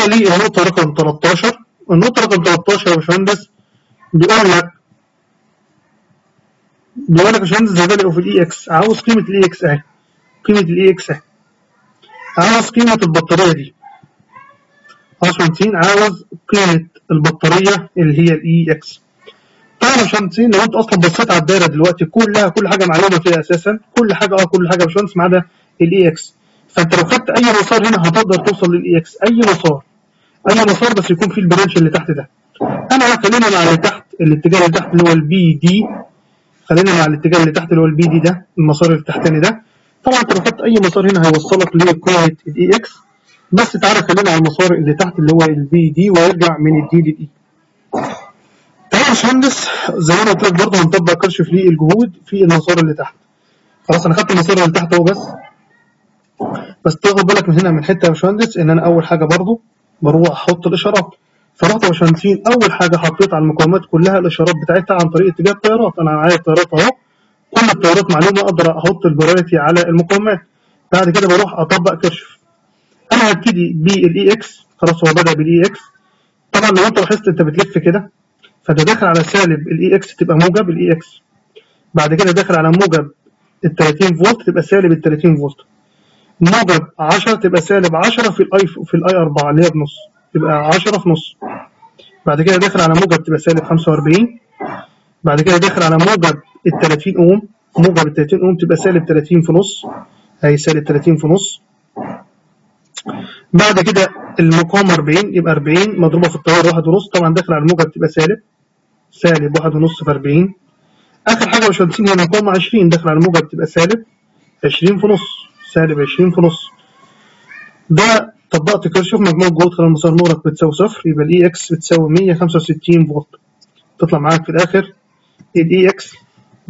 Speaker 1: للنقطة رقم 13 النقطة رقم 13 يا باشمهندس بيقول لك بيقول لك يا باشمهندس ذا فاليو اوف الاي اكس عاوز قيمة الاي اكس اهي قيمة الاي اكس اهي عاوز قيمة البطارية دي باشمهندسين عاوز قيمة البطارية اللي هي الاي اكس طبعا يا باشمهندسين لو انت اصلا بصيت على الدايرة دلوقتي كلها كل حاجة معلومة فيها اساسا كل حاجة اه كل حاجة يا باشمهندس ما عدا الاي اكس فانت لو خدت اي مسار هنا هتقدر توصل للاي اكس اي مسار اي مسار بس يكون فيه البرانش اللي تحت ده انا خلينا مع اللي تحت الاتجاه اللي تحت اللي هو البي دي خلينا مع الاتجاه اللي تحت اللي هو البي دي ده المسار التحتاني ده طبعا انت لو خدت اي مسار هنا هيوصلك لقيمه الاي اكس بس تعالى خلينا على المسار اللي تحت اللي هو البي دي ويرجع من الدي للاي طبعا يا باشمهندس زي ما انا قلت لك برضه هنطبق كشف الجهود في المسار اللي تحت خلاص انا خدت المسار اللي تحت اهو بس بس تاخد بالك من هنا من حته يا باشمهندس ان انا اول حاجه برضه بروح احط الاشارات فرحت يا باشمهندسين اول حاجه حطيت على المقاومات كلها الاشارات بتاعتها عن طريق اتجاه التيارات انا معايا التيارات اهو كل التيارات معلومه اقدر احط البرايتي على المقاومات بعد كده بروح اطبق كشف انا هبتدي بالاي اكس خلاص هو بدا بالاي اكس طبعا لو انت لاحظت انت بتلف كده فانت داخل على سالب الاي اكس تبقى موجب الاي اكس بعد كده داخل على موجب ال 30 فولت تبقى سالب ال 30 فولت موجب 10 تبقى سالب 10 في الاي في الاي 4 اللي هي بنص تبقى 10 في نص بعد كده داخل على موجب تبقى سالب 45 بعد كده داخل على موجب ال 30 اوم موجب ال 30 اوم تبقى سالب 30 في نص هي سالب 30 في نص بعد كده المقاومة 40 يبقى 40 مضروبة في التيار واحد ونص طبعا داخل على الموجب تبقى سالب سالب واحد ونص في 40 آخر حاجة يا باشمهندسين هي المقاومة 20 داخل على الموجب تبقى سالب 20 في نص سالب 20 في نص ده طبقت كيرشوف مجموع جهود خلال مسار نورك بتساوي صفر يبقى الاي اكس بتساوي 165 فولت تطلع معاك في الاخر الاي اكس ب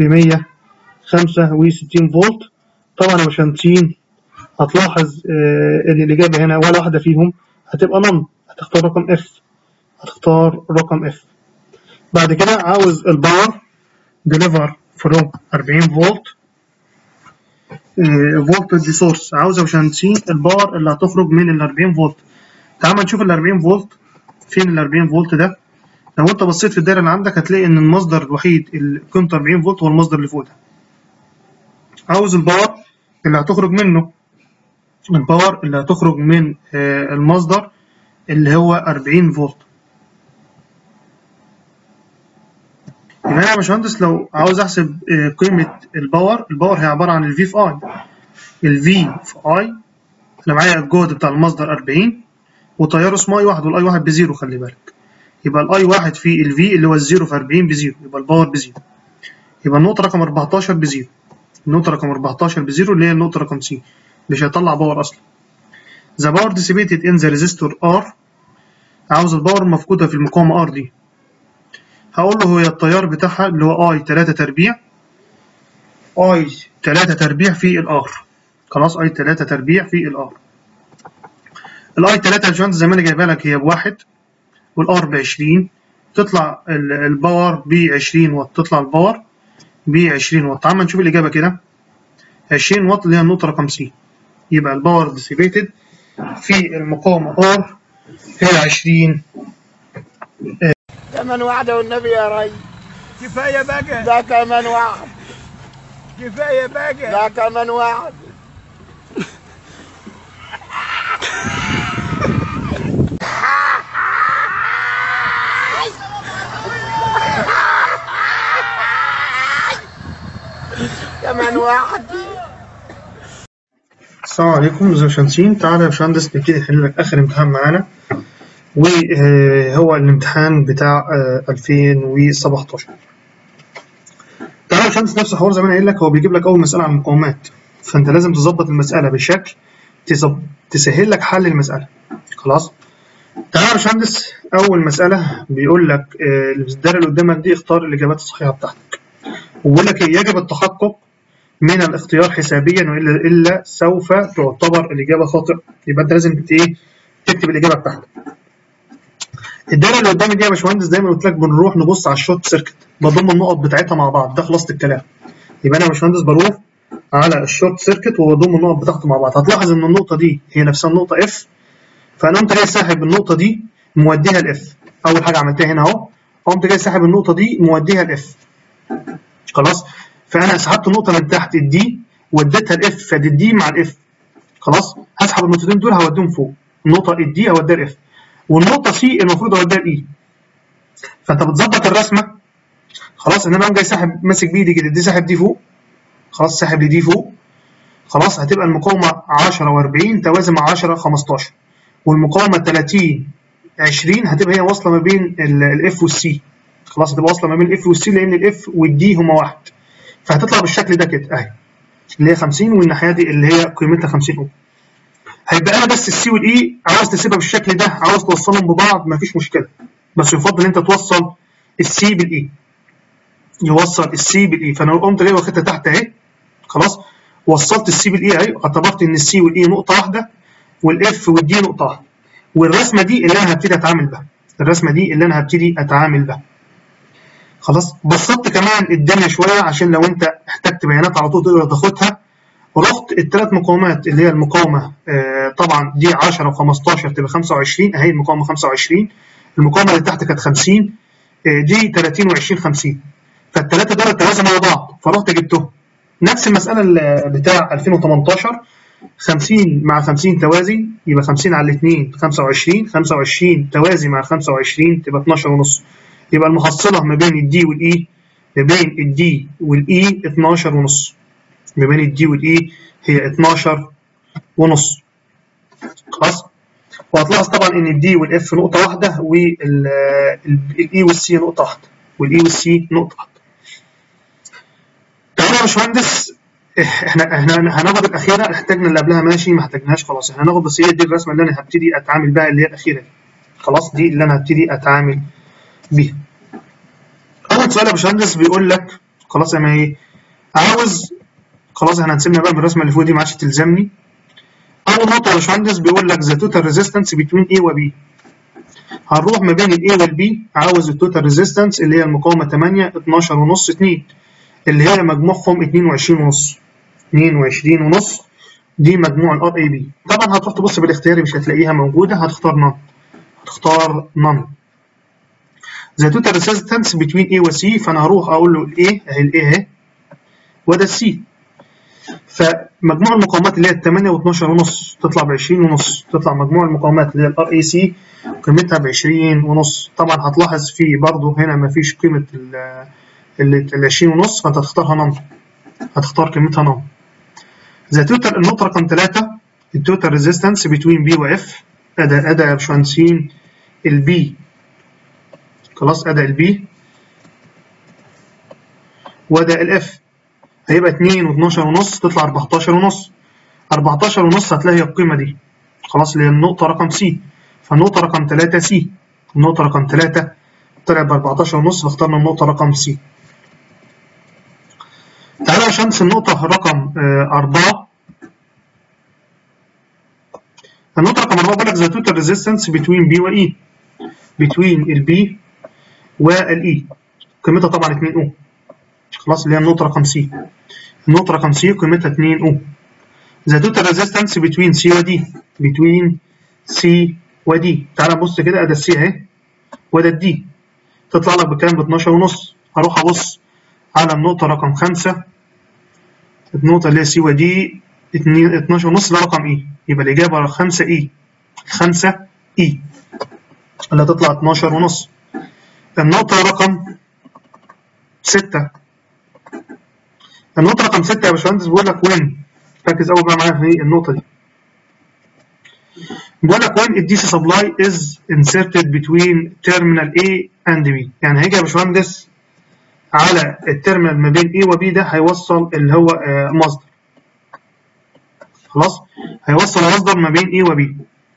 Speaker 1: 165 فولت طبعا يا باشمهندسين هتلاحظ آه ان الاجابه هنا ولا واحده فيهم هتبقى نون هتختار رقم اف هتختار رقم اف بعد كده عاوز الباور ديليفر فروم 40 فولت فولت دي سورس عاوز يا باشمهندسين الباور اللي هتخرج من ال 40 فولت تعال نشوف ال 40 فولت فين ال 40 فولت ده لو انت بصيت في الدايره اللي عندك هتلاقي ان المصدر الوحيد اللي قيمته 40 فولت هو المصدر اللي فوق ده عاوز الباور اللي هتخرج منه الباور اللي هتخرج من المصدر اللي هو 40 فولت يبقى انا يا باشمهندس لو عاوز احسب قيمه الباور الباور هي عباره عن الفي في اي الفي في اي انا معايا الجهد بتاع المصدر 40 وتيار اسمه اي واحد والاي واحد بزيرو خلي بالك يبقى الاي واحد في الفي اللي هو الزيرو في 40 بزيرو يبقى الباور بزيرو يبقى النقطه رقم 14 بزيرو النقطه رقم 14 بزيرو اللي هي النقطه رقم سي مش هيطلع باور اصلا the power dissipated in the resistor R عاوز الباور المفقودة في المقاومة R دي هقول له هي التيار بتاعها اللي هو I 3 تربيع I 3 تربيع في الار خلاص I 3 تربيع في الار الاي 3 يا باشمهندس زي ما انا جايبها لك هي بواحد والار ب 20 تطلع الباور ب 20 واط تطلع الباور ب 20 واط تعال نشوف الاجابه كده 20 واط اللي هي النقطه رقم سي يبقى الباور ديسيبيتد في المقاومة R هي 20
Speaker 4: كمان واحدة والنبي يا ري
Speaker 5: كفايه بقى
Speaker 4: ده كمان واحد
Speaker 5: كفايه بقى
Speaker 4: ده كمان واحد كمان واحد
Speaker 1: السلام عليكم ازيكم يا باشمهندسين تعالى يا باشمهندس نبتدي نحل لك اخر امتحان معانا وهو الامتحان بتاع آه، 2017 تعالى يا باشمهندس نفس الحوار زي ما انا قايل لك هو بيجيب لك اول مساله عن المقاومات فانت لازم تظبط المساله بشكل تظب- تسهل لك حل المساله خلاص تعالى يا باشمهندس اول مساله بيقول لك آه، الدايره اللي قدامك دي اختار الاجابات الصحيحه بتاعتك وبيقول لك إيه؟ يجب التحقق من الاختيار حسابيا والا الا سوف تعتبر الاجابه خاطئه يبقى انت لازم ت- ايه تكتب الاجابه بتاعتك الدايره اللي قدامي دي يا باشمهندس زي ما قلت لك بنروح نبص على الشورت سيركت بضم النقط بتاعتها مع بعض ده خلاصه الكلام يبقى انا يا باشمهندس بروح على الشورت سيركت وبضم النقط بتاعته مع بعض هتلاحظ ان النقطه دي هي نفسها النقطه اف فانا قمت جاي ساحب النقطه دي موديها الاف اول حاجه عملتها هنا اهو قمت جاي ساحب النقطه دي موديها الاف خلاص فانا سحبت النقطه من تحت الدي وديتها الاف فدي الدي مع الاف خلاص هسحب النقطتين دول هوديهم فوق النقطه الدي هوديها الاف والنقطه سي المفروض اوديها الاي فانت بتظبط الرسمه خلاص ان انا قام جاي ساحب ماسك بايدي كده دي ساحب دي فوق خلاص ساحب لي دي فوق خلاص هتبقى المقاومه 10 و40 توازي مع 10 15 والمقاومه 30 20 هتبقى هي واصله ما بين الاف والسي خلاص هتبقى واصله ما بين الاف والسي لان الاف والدي هما واحد فهتطلع بالشكل ده كده اهي اللي هي 50 والناحيه دي اللي هي قيمتها 50 اوم هيبقى انا بس السي والاي عاوز تسيبها بالشكل ده عاوز توصلهم ببعض مفيش مشكله بس يفضل انت توصل السي بالاي يوصل السي بالاي فانا قمت جاي واخدها تحت اهي خلاص وصلت السي بالاي اهي اعتبرت ان السي والاي نقطه واحده والاف والدي نقطه واحده والرسمه دي اللي انا هبتدي اتعامل بها الرسمه دي اللي انا هبتدي اتعامل بها خلاص بسطت كمان الدنيا شويه عشان لو انت احتجت بيانات على طول تقدر تاخدها رحت الثلاث مقاومات اللي هي المقاومه آه طبعا دي 10 و15 تبقى 25 اهي المقاومه 25 المقاومه اللي تحت كانت 50 آه دي 30 و20 50 فالثلاثه دول توازنوا مع بعض فرحت جبتهم نفس المساله بتاع 2018 50 مع 50 توازي يبقى 50 على الاثنين 25 25 توازي مع 25 تبقى 12 ونص يبقى المحصله ما بين الدي والاي ما بين الدي والاي 12 ونص ما بين الدي والاي هي 12 ونص خلاص وهتلاحظ طبعا ان الدي والاف نقطه واحده والاي والسي نقطه واحده والاي والسي نقطه واحده تعالى يا باشمهندس احنا احنا هناخد الاخيره احتاجنا اللي قبلها ماشي ما احتاجناش خلاص احنا هناخد بس هي دي الرسمه اللي انا هبتدي اتعامل بها اللي هي الاخيره دي خلاص دي اللي انا هبتدي اتعامل بيها اول سؤال يا باشمهندس بيقول لك خلاص يا ما ايه عاوز خلاص احنا هنسيبنا بقى من الرسمه اللي فوق دي ما عادش تلزمني اول نقطه يا باشمهندس بيقول لك ذا توتال ريزيستنس بين اي وبي هنروح ما بين الاي والبي عاوز التوتال ريزيستنس اللي هي المقاومه 8 12 ونص 2 اللي هي مجموعهم 22 ونص 22 ونص دي مجموع الار اي بي طبعا هتروح تبص بالاختياري مش هتلاقيها موجوده هتختار نون هتختار نون ذا توتال ريزيستنس بين اي وسي فانا هروح اقول له الاي اهي الاي اهي وده السي فمجموع المقاومات اللي هي 8 و12 ونص تطلع ب 20 ونص تطلع مجموع المقاومات اللي هي الار اي سي قيمتها ب 20 ونص طبعا هتلاحظ في برضه هنا مفيش قيمه ال 20 ونص فانت هتختارها نون هتختار قيمتها نون ذا توتال النقطه رقم 3 التوتال ريزيستنس بين بي واف ادى ادى يا باشمهندسين البي خلاص ادى البي وادى الاف هيبقى 2 و12 ونص تطلع 14 ونص 14 ونص هتلاقي القيمه دي خلاص اللي هي النقطه رقم سي فالنقطه رقم 3 سي النقطه رقم 3 طلع ب 14 ونص فاخترنا النقطه رقم سي تعالى يا شمس النقطة رقم أربعة النقطة رقم أربعة بيقول لك the total resistance between B و E between ال B وال E قيمتها طبعا 2 أو خلاص اللي هي النقطة رقم C النقطة رقم C قيمتها 2 أو the total resistance between C و D between C و D تعالى نبص كده أدا السي أهي وده الدي تطلع لك بكام ب 12 ونص هروح أبص على النقطة رقم خمسة النقطة اللي هي سي ودي 12 ونص ده رقم اي يبقى الإجابة خمسة اي خمسة اي اللي هتطلع 12 ونص النقطة رقم ستة النقطة رقم ستة يا باشمهندس بيقول لك وين ركز أول بقى معايا في النقطة دي بيقول لك when الدي سي سبلاي is inserted between terminal A and B يعني هيجي يا باشمهندس على التيرمينال ما بين A و B ده هيوصل اللي هو آه مصدر خلاص هيوصل مصدر ما بين A و B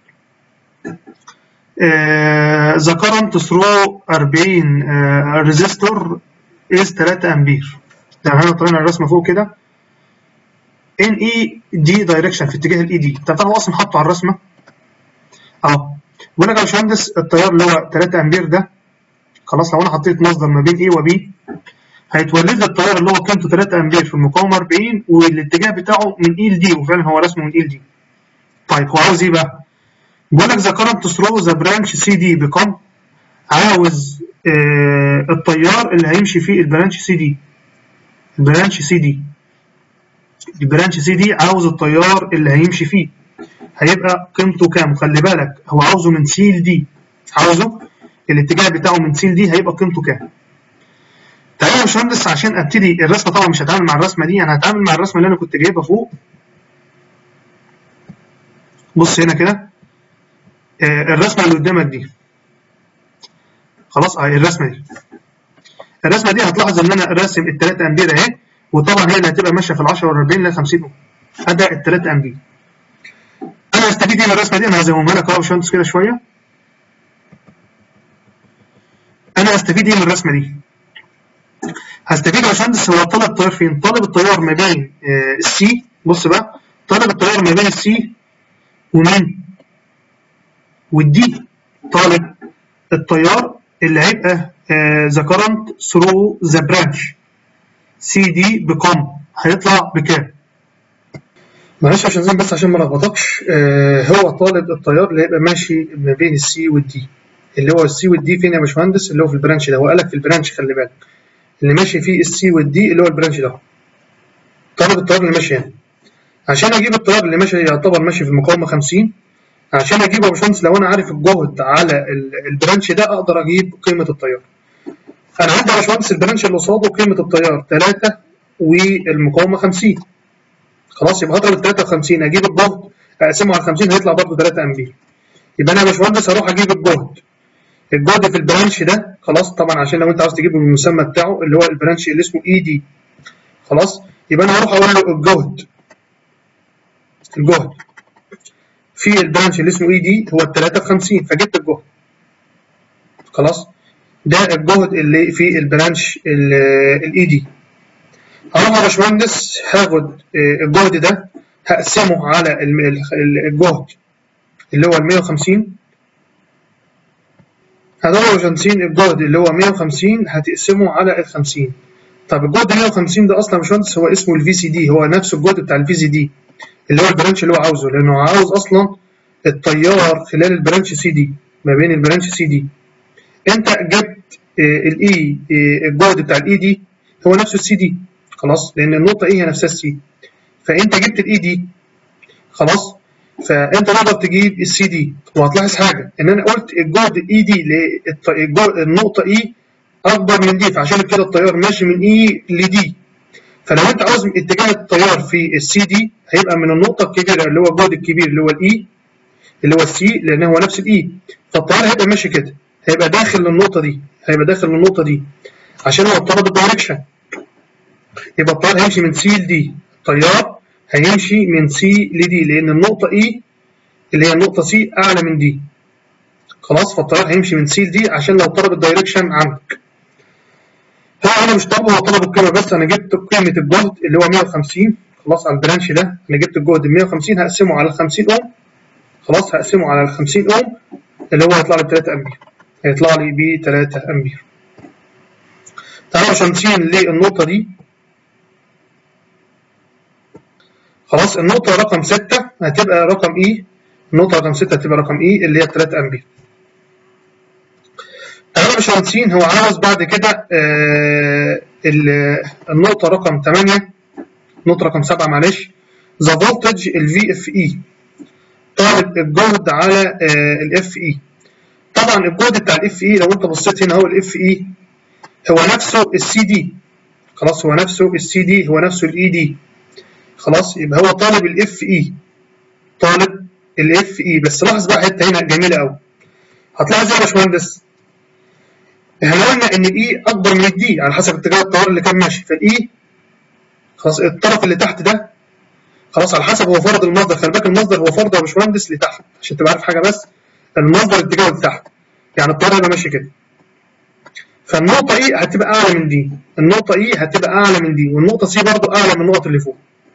Speaker 1: ذا كرنت ثرو 40 ريزيستور از 3 امبير ده احنا طلعنا الرسمه فوق كده ان اي دي دايركشن في اتجاه الاي دي طب هو اصلا حاطه على الرسمه اهو بيقول لك يا باشمهندس التيار اللي هو 3 امبير ده خلاص لو انا حطيت مصدر ما بين A و B هيتولد لي التيار اللي هو قيمته 3 امبير في المقاومه 40 والاتجاه بتاعه من E ل D وفعلا هو رسمه من E ل D طيب هو عاوز ايه بقى؟ بيقول لك ذا كرنت ثرو ذا برانش سي دي بكم عاوز آه التيار اللي هيمشي فيه البرانش سي دي البرانش سي دي البرانش سي دي عاوز التيار اللي هيمشي فيه هيبقى قيمته كام خلي بالك هو عاوزه من سي لدي عاوزه الاتجاه بتاعه من سي لدي هيبقى قيمته كام تعالى يا باشمهندس عشان ابتدي الرسمه طبعا مش هتعامل مع الرسمه دي انا هتعامل مع الرسمه اللي انا كنت جايبها فوق بص هنا كده آه الرسمه اللي قدامك دي خلاص اه الرسمه دي الرسمه دي هتلاحظ ان انا راسم ال 3 امبير اهي وطبعا هي اللي هتبقى ماشيه في ال 10 وال 40 ل 50 اوم ادي ال 3 امبير انا هستفيد ايه من الرسمه دي انا هزومها لك اهو يا باشمهندس كده شويه انا هستفيد ايه من الرسمه دي هستفيد يا باشمهندس هو طالب التيار فين طالب التيار ما بين آه السي بص بقى طالب التيار ما بين السي ومين والدي طالب التيار اللي هيبقى ذا كرنت ثرو ذا برانش سي دي بكم هيطلع بكام معلش عشان زين بس عشان ما لخبطكش آه هو طالب التيار اللي هيبقى ماشي ما بين السي والدي اللي هو السي والدي فين يا باشمهندس اللي هو في البرانش ده هو قالك في البرانش خلي بالك اللي ماشي فيه السي والدي اللي هو البرانش ده طالب التيار اللي ماشي هنا عشان اجيب التيار اللي ماشي يعتبر ماشي في المقاومه 50 عشان اجيبه يا باشمهندس لو انا عارف الجهد على البرانش ده اقدر اجيب قيمه التيار انا عندي يا باشمهندس البرانش اللي قصاده قيمه التيار 3 والمقاومه 50 خلاص يبقى هضرب ال 53 اجيب الجهد اقسمه على 50 هيطلع برضه 3 امبير يبقى انا يا باشمهندس هروح اجيب الجهد الجهد في البرانش ده خلاص طبعا عشان لو انت عاوز تجيبه من المسمى بتاعه اللي هو البرانش اللي اسمه اي دي خلاص يبقى انا هروح اقول له الجهد الجهد في البرانش اللي اسمه اي دي هو ال 3 في 50 فجبت الجهد خلاص ده الجهد اللي في البرانش الاي دي اروح يا باشمهندس هاخد الجهد ده هقسمه على الجهد اللي هو ال 150 هضرب يا باشمهندس الجهد اللي هو 150 هتقسمه على ال 50 طب الجهد 150 ده اصلا يا باشمهندس هو اسمه الفي سي دي هو نفس الجهد بتاع الفي سي دي اللي هو البرانش اللي هو عاوزه لانه عاوز اصلا التيار خلال البرانش سي دي ما بين البرانش سي دي انت جبت الاي الجهد بتاع الاي دي هو نفسه السي دي خلاص لان النقطه ايه هي نفسها السي فانت جبت الاي دي خلاص فانت تقدر تجيب السي دي وهتلاحظ حاجه ان انا قلت الجهد الاي دي النقطه اي اكبر من دي فعشان كده التيار ماشي من اي لدي فلو انت عاوز اتجاه التيار في السي دي هيبقى من النقطه الكبيره اللي هو الجهد الكبير اللي هو الاي اللي هو السي لان هو نفس الاي فالتيار هيبقى ماشي كده هيبقى داخل للنقطه دي هيبقى داخل للنقطه دي عشان هو طلب الدايركشن يبقى التيار هيمشي من سي لدي التيار هيمشي من سي لدي لان النقطه اي اللي هي النقطه سي اعلى من دي خلاص فالتيار هيمشي من سي لدي عشان لو طلب الدايركشن عندك هو انا مش طالبه هو طلب القيمه بس انا جبت قيمه الجهد اللي هو 150 خلاص على البرانش ده انا جبت الجهد 150 هقسمه على 50 اوم خلاص هقسمه على ال 50 اوم اللي هو هيطلع لي ب 3 امبير هيطلع لي ب 3 امبير تعالوا عشان نسين للنقطه دي خلاص النقطه رقم 6 هتبقى رقم اي النقطه رقم 6 هتبقى رقم اي اللي هي 3 امبير تعالوا باشمهندسين هو عاوز بعد كده آه النقطة رقم 8 نقطة رقم 7 معلش ذا فولتج الفي اف اي طالب الجهد على الاف اي طبعا الجهد بتاع الاف اي لو انت بصيت هنا هو الاف اي هو نفسه السي دي خلاص هو نفسه السي دي هو نفسه الاي دي خلاص يبقى هو طالب الاف اي طالب الاف اي بس لاحظ بقى حته هنا جميله قوي هتلاحظ يا باشمهندس احنا قلنا ان الاي اكبر من الدي على حسب اتجاه التيار اللي كان ماشي فالاي خلاص الطرف اللي تحت ده خلاص على حسب هو فرض المصدر خلي بالك المصدر هو فرض يا باشمهندس لتحت عشان تبقى عارف حاجه بس المصدر اتجاهه لتحت يعني الطيار هيبقى ماشي كده فالنقطه اي هتبقى اعلى من دي النقطه اي هتبقى اعلى من دي والنقطه سي برضو اعلى من النقط اللي فوق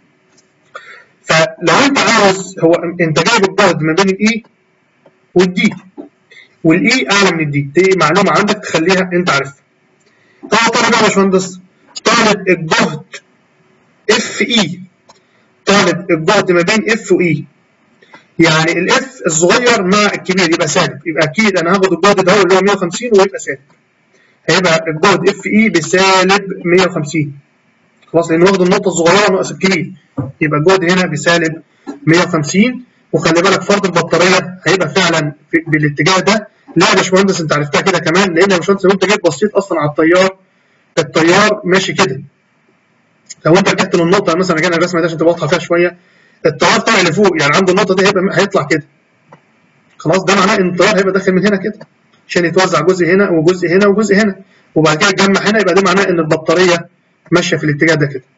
Speaker 1: فلو انت عاوز هو انت جايب الجهد ما بين الاي والدي والاي اعلى من الدي دي معلومه عندك تخليها انت عارفها طبعا طالب يا باشمهندس طالب الجهد اف اي طالب الجهد ما بين اف واي يعني الاف الصغير مع الكبير يبقى سالب يبقى اكيد انا هاخد الجهد ده اللي هو 150 ويبقى سالب هيبقى الجهد اف اي بسالب 150 خلاص لان واخد النقطه الصغيره ناقص الكبير يبقى الجهد هنا بسالب 150 وخلي بالك فرض البطاريه هيبقى فعلا في بالاتجاه ده لا يا باشمهندس انت عرفتها كده كمان لان يا باشمهندس لو انت جيت بصيت اصلا على التيار التيار ماشي كده لو انت رجعت للنقطه مثلا رجعنا الرسمه دي عشان تبقى واضحه فيها شويه التيار طالع لفوق يعني عند النقطه دي هيبقى هيطلع كده خلاص ده معناه ان التيار هيبقى داخل من هنا كده عشان يتوزع جزء هنا وجزء هنا وجزء هنا وبعد كده يتجمع هنا يبقى ده معناه ان البطاريه ماشيه في الاتجاه ده كده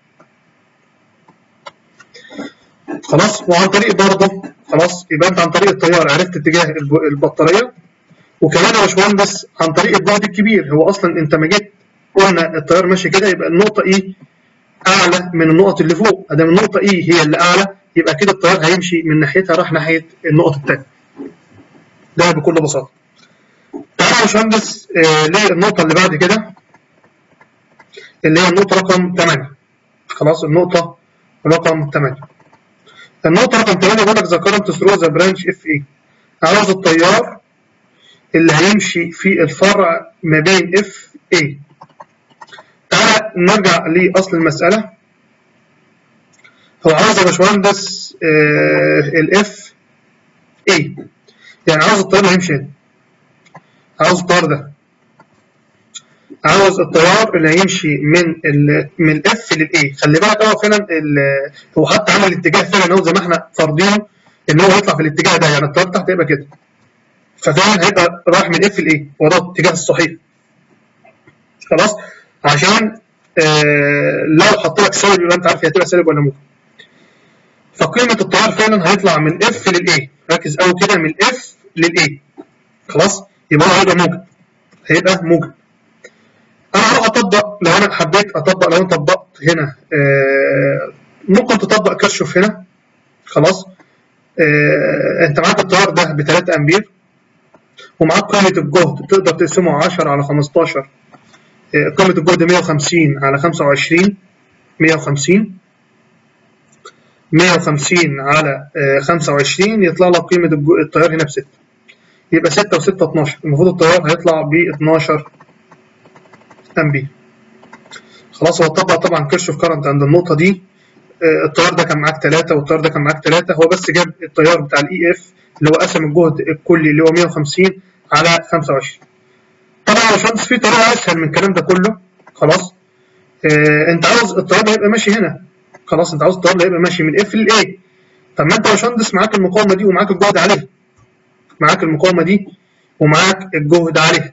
Speaker 1: خلاص وعن طريق برضه خلاص يبقى انت عن طريق التيار عرفت اتجاه الب- البطاريه وكمان يا باشمهندس عن طريق الجهد الكبير هو اصلا انت ما جيت قلنا التيار ماشي كده يبقى النقطه ايه اعلى من النقط اللي فوق ادام النقطه ايه هي اللي اعلى يبقى كده التيار هيمشي من ناحيتها راح ناحيه النقطه الثانيه ده بكل بساطه تعالى يا باشمهندس آه للنقطه اللي بعد كده اللي هي النقطه رقم 8 خلاص النقطه رقم 8 النقطه رقم 8 بيقول لك ذا كرنت ثرو ذا برانش اف اي عاوز التيار اللي هيمشي في الفرع ما بين اف اي تعالى نرجع لاصل المساله هو عاوز يا باشمهندس الاف اي يعني عاوز التيار اللي هيمشي هنا عاوز التيار ده عاوز التيار اللي هيمشي من ال من الاف للاي خلي بالك هو فعلا ال- هو حتى عمل الاتجاه فعلا هو زي ما احنا فارضينه ان هو يطلع في الاتجاه ده يعني التيار تحت هيبقى كده ففعلا هيبقى رايح من اف لايه وده الاتجاه الصحيح خلاص عشان آه لو حط لك سالب يبقى انت عارف هي هتبقى سالب ولا موجب فقيمه التيار فعلا هيطلع من اف للاي ركز قوي كده من اف للاي خلاص يبقى هو هيبقى موجب هيبقى موجب انا هروح اطبق لو انا حبيت اطبق لو انت طبقت هنا آه ممكن تطبق كرشوف هنا خلاص آه انت معاك التيار ده ب 3 امبير ومعاك قيمه الجهد تقدر تقسمه 10 على 15 آه، قيمه الجهد 150 على 25 150 150 على آه، 25 يطلع لك قيمه الج- التيار هنا ب 6 يبقى 6 و6 12 المفروض التيار هيطلع ب 12 امبير خلاص هو طبق طبعا كيرشوف كارنت عند النقطه دي آه، التيار ده كان معاك 3 والتيار ده كان معاك 3 هو بس جاب التيار بتاع الاي اف اللي هو قسم الجهد الكلي اللي هو 150 على 25 طبعا يا باشمهندس في طريقه اسهل من الكلام ده كله خلاص آه انت عاوز التيار ده يبقى ماشي هنا خلاص انت عاوز التيار ده يبقى ماشي من اف لاي طب ما انت يا باشمهندس معاك المقاومه دي ومعاك الجهد عليها معاك المقاومه دي ومعاك الجهد عليها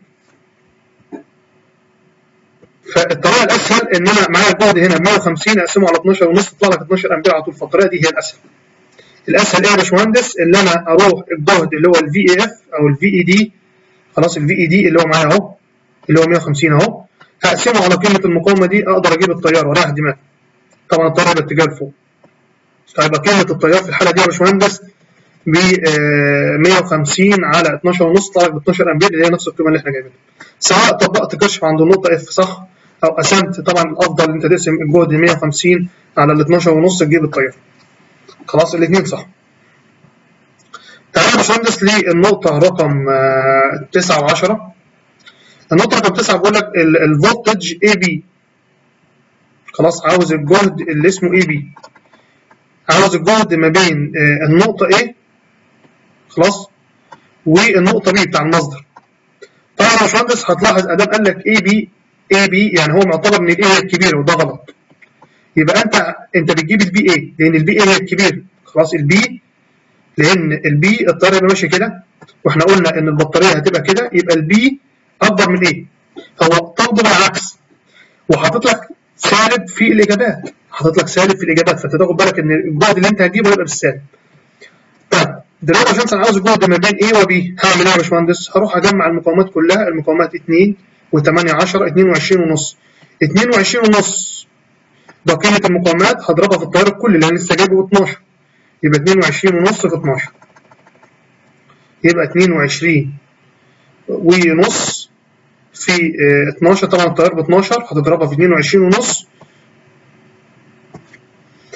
Speaker 1: فالطريقه الاسهل ان انا معايا الجهد هنا 150 اقسمه على 12 ونص يطلع لك 12 امبير على طول فالطريقه دي هي الاسهل الاسهل ايه يا باشمهندس اللي انا اروح الجهد اللي هو الفي اي اف او الفي اي دي خلاص الفي اي دي اللي هو معايا اهو اللي هو 150 اهو هقسمه على قيمه المقاومه دي اقدر اجيب التيار ورايح دماغي طبعا التيار هيبقى اتجاه لفوق هيبقى قيمه التيار في الحاله دي يا باشمهندس ب 150 على 12 ونص طلع ب 12 امبير اللي هي نفس القيمه اللي احنا جايبينها سواء طبقت كشف عند النقطه اف صح او قسمت طبعا الافضل انت تقسم الجهد 150 على ال 12 ونص تجيب التيار خلاص الاثنين صح تعالى يا باشمهندس للنقطه رقم 9 و10 النقطه رقم 9 بيقول لك الفولتج اي بي خلاص عاوز الجهد اللي اسمه اي بي عاوز الجهد ما بين آه، النقطه A خلاص والنقطه B بتاع المصدر طبعا يا باشمهندس هتلاحظ ادام قال لك اي بي اي بي يعني هو معتبر ان الاي هي الكبيره وده غلط يبقى انت انت بتجيب البي اي لان البي اي هي الكبيره خلاص البي لان البي التيار هيبقى ماشي كده واحنا قلنا ان البطاريه هتبقى كده يبقى البي اكبر من ايه هو تاخده بالعكس وحاطط لك سالب في الاجابات حاطط لك سالب في الاجابات فانت تاخد بالك ان الجهد اللي انت هتجيبه هيبقى بالسالب طيب دلوقتي عشان انا عاوز الجهد ما بين A و B هعمل ايه يا باشمهندس؟ هروح اجمع المقاومات كلها المقاومات 2 و8 10 22 ونص 22 ونص ده قيمة المقاومات هضربها في التيار الكلي اللي انا لسه جايبه ب 12 يبقى 22 ونص في 12 يبقى 22 ونص في آه، 12 طبعا التيار ب 12 هتضربها في 22 ونص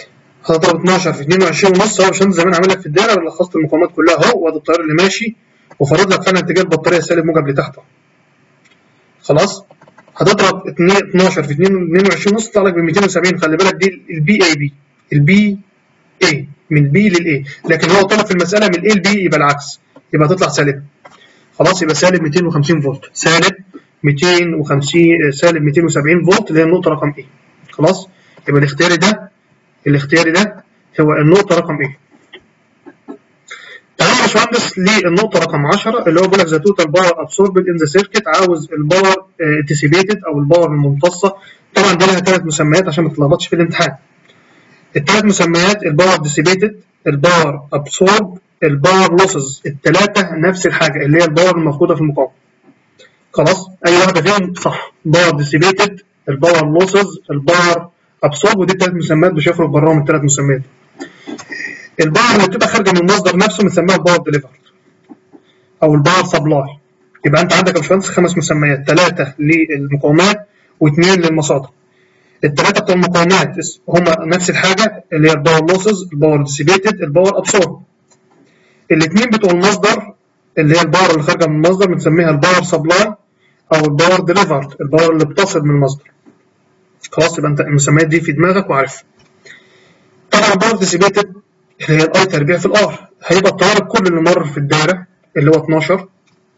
Speaker 1: هتضرب 12 في 22 ونص اهو عشان زي ما انا عامل لك في الدايره لخصت المقاومات كلها اهو وادي التيار اللي ماشي وفرض لك فعلا اتجاه البطاريه سالب موجب لتحت اهو خلاص هتضرب 2 12 في 2 22 ونص يطلع لك ب 270 خلي بالك دي البي اي بي البي اي من البي للاي لكن هو طلب في المساله من الاي للبي يبقى العكس يبقى تطلع سالب خلاص يبقى سالب 250 فولت سالب 250 سالب 270 فولت اللي هي النقطه رقم ايه خلاص يبقى الاختياري ده الاختياري ده هو النقطه رقم ايه تعالى يا باشمهندس للنقطه رقم 10 اللي هو بيقول لك ذا توتال باور ابسوربد ان ذا سيركت عاوز الباور انتسيبيتد او الباور الممتصه طبعا ده لها ثلاث مسميات عشان ما تتلخبطش في الامتحان الثلاث مسميات الباور ديسيبيتد الباور ابسورب الباور لوسز الثلاثه نفس الحاجه اللي هي الباور المفقوده في المقاومه خلاص اي واحده فيهم صح باور ديسيبيتد الباور لوسز الباور ابسورب ودي الثلاث مسميات مش هيخرج براهم الثلاث مسميات الباور اللي بتبقى خارجه من المصدر نفسه بنسميها الباور ديليفرد او الباور سبلاي يبقى انت عندك يا باشمهندس خمس مسميات ثلاثه للمقاومات واثنين للمصادر الثلاثه بتوع المقاومات هم نفس الحاجه اللي هي الباور لوسز الباور ديسيبيتد الباور ابسورب الاثنين بتوع المصدر اللي هي الباور اللي خارجه من المصدر بنسميها الباور سبلاي او الباور ديليفرد الباور اللي بتصل من المصدر خلاص يبقى انت المسميات دي في دماغك وعارفها طبعا الباور ديسيبيتد اللي هي الاي تربيع في الار هيبقى التيار الكلي اللي مر في الدايره اللي هو 12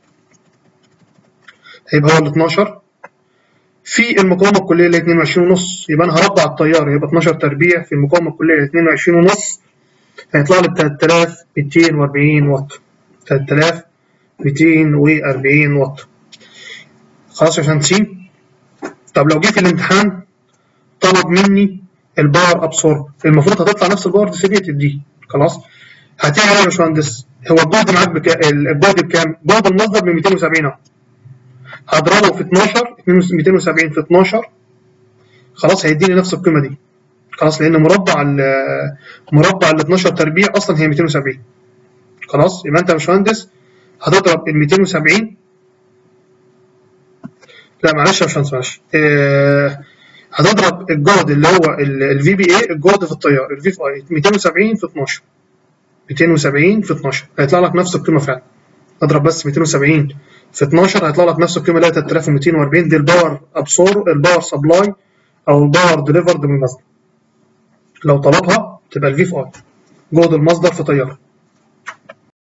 Speaker 1: هيبقى هو ال 12 في المقاومه الكليه اللي هي 22 ونص يبقى انا هربع التيار يبقى 12 تربيع في المقاومه الكليه 22 ونص هيطلع لي ب 3240 واط 3240 واط خلاص يا باشمهندسين طب لو جه في الامتحان طلب مني الباور ابسورب المفروض هتطلع نفس الباور ديسيبيتد دي خلاص هتعمل ايه يا باشمهندس هو الجهد معاك بكا... الجهد بكام؟ جهد المصدر ب 270 اهو هضربه في 12 270 في 12 خلاص هيديني نفس القيمه دي خلاص لان مربع ال مربع ال 12 تربيع اصلا هي 270 خلاص يبقى انت يا باشمهندس هتضرب ال 270 لا معلش يا باشمهندس معلش آه هتضرب الجهد اللي هو الفي بي اي الجهد في التيار الفي في اي 270 في 12 270 في 12 هيطلع لك نفس القيمه فعلا اضرب بس 270 في 12 هيطلع لك نفس القيمه اللي هي 3240 دي الباور ابسور الباور سبلاي او الباور ديليفرد من المصدر لو طلبها تبقى الفي في اي جهد المصدر في تيار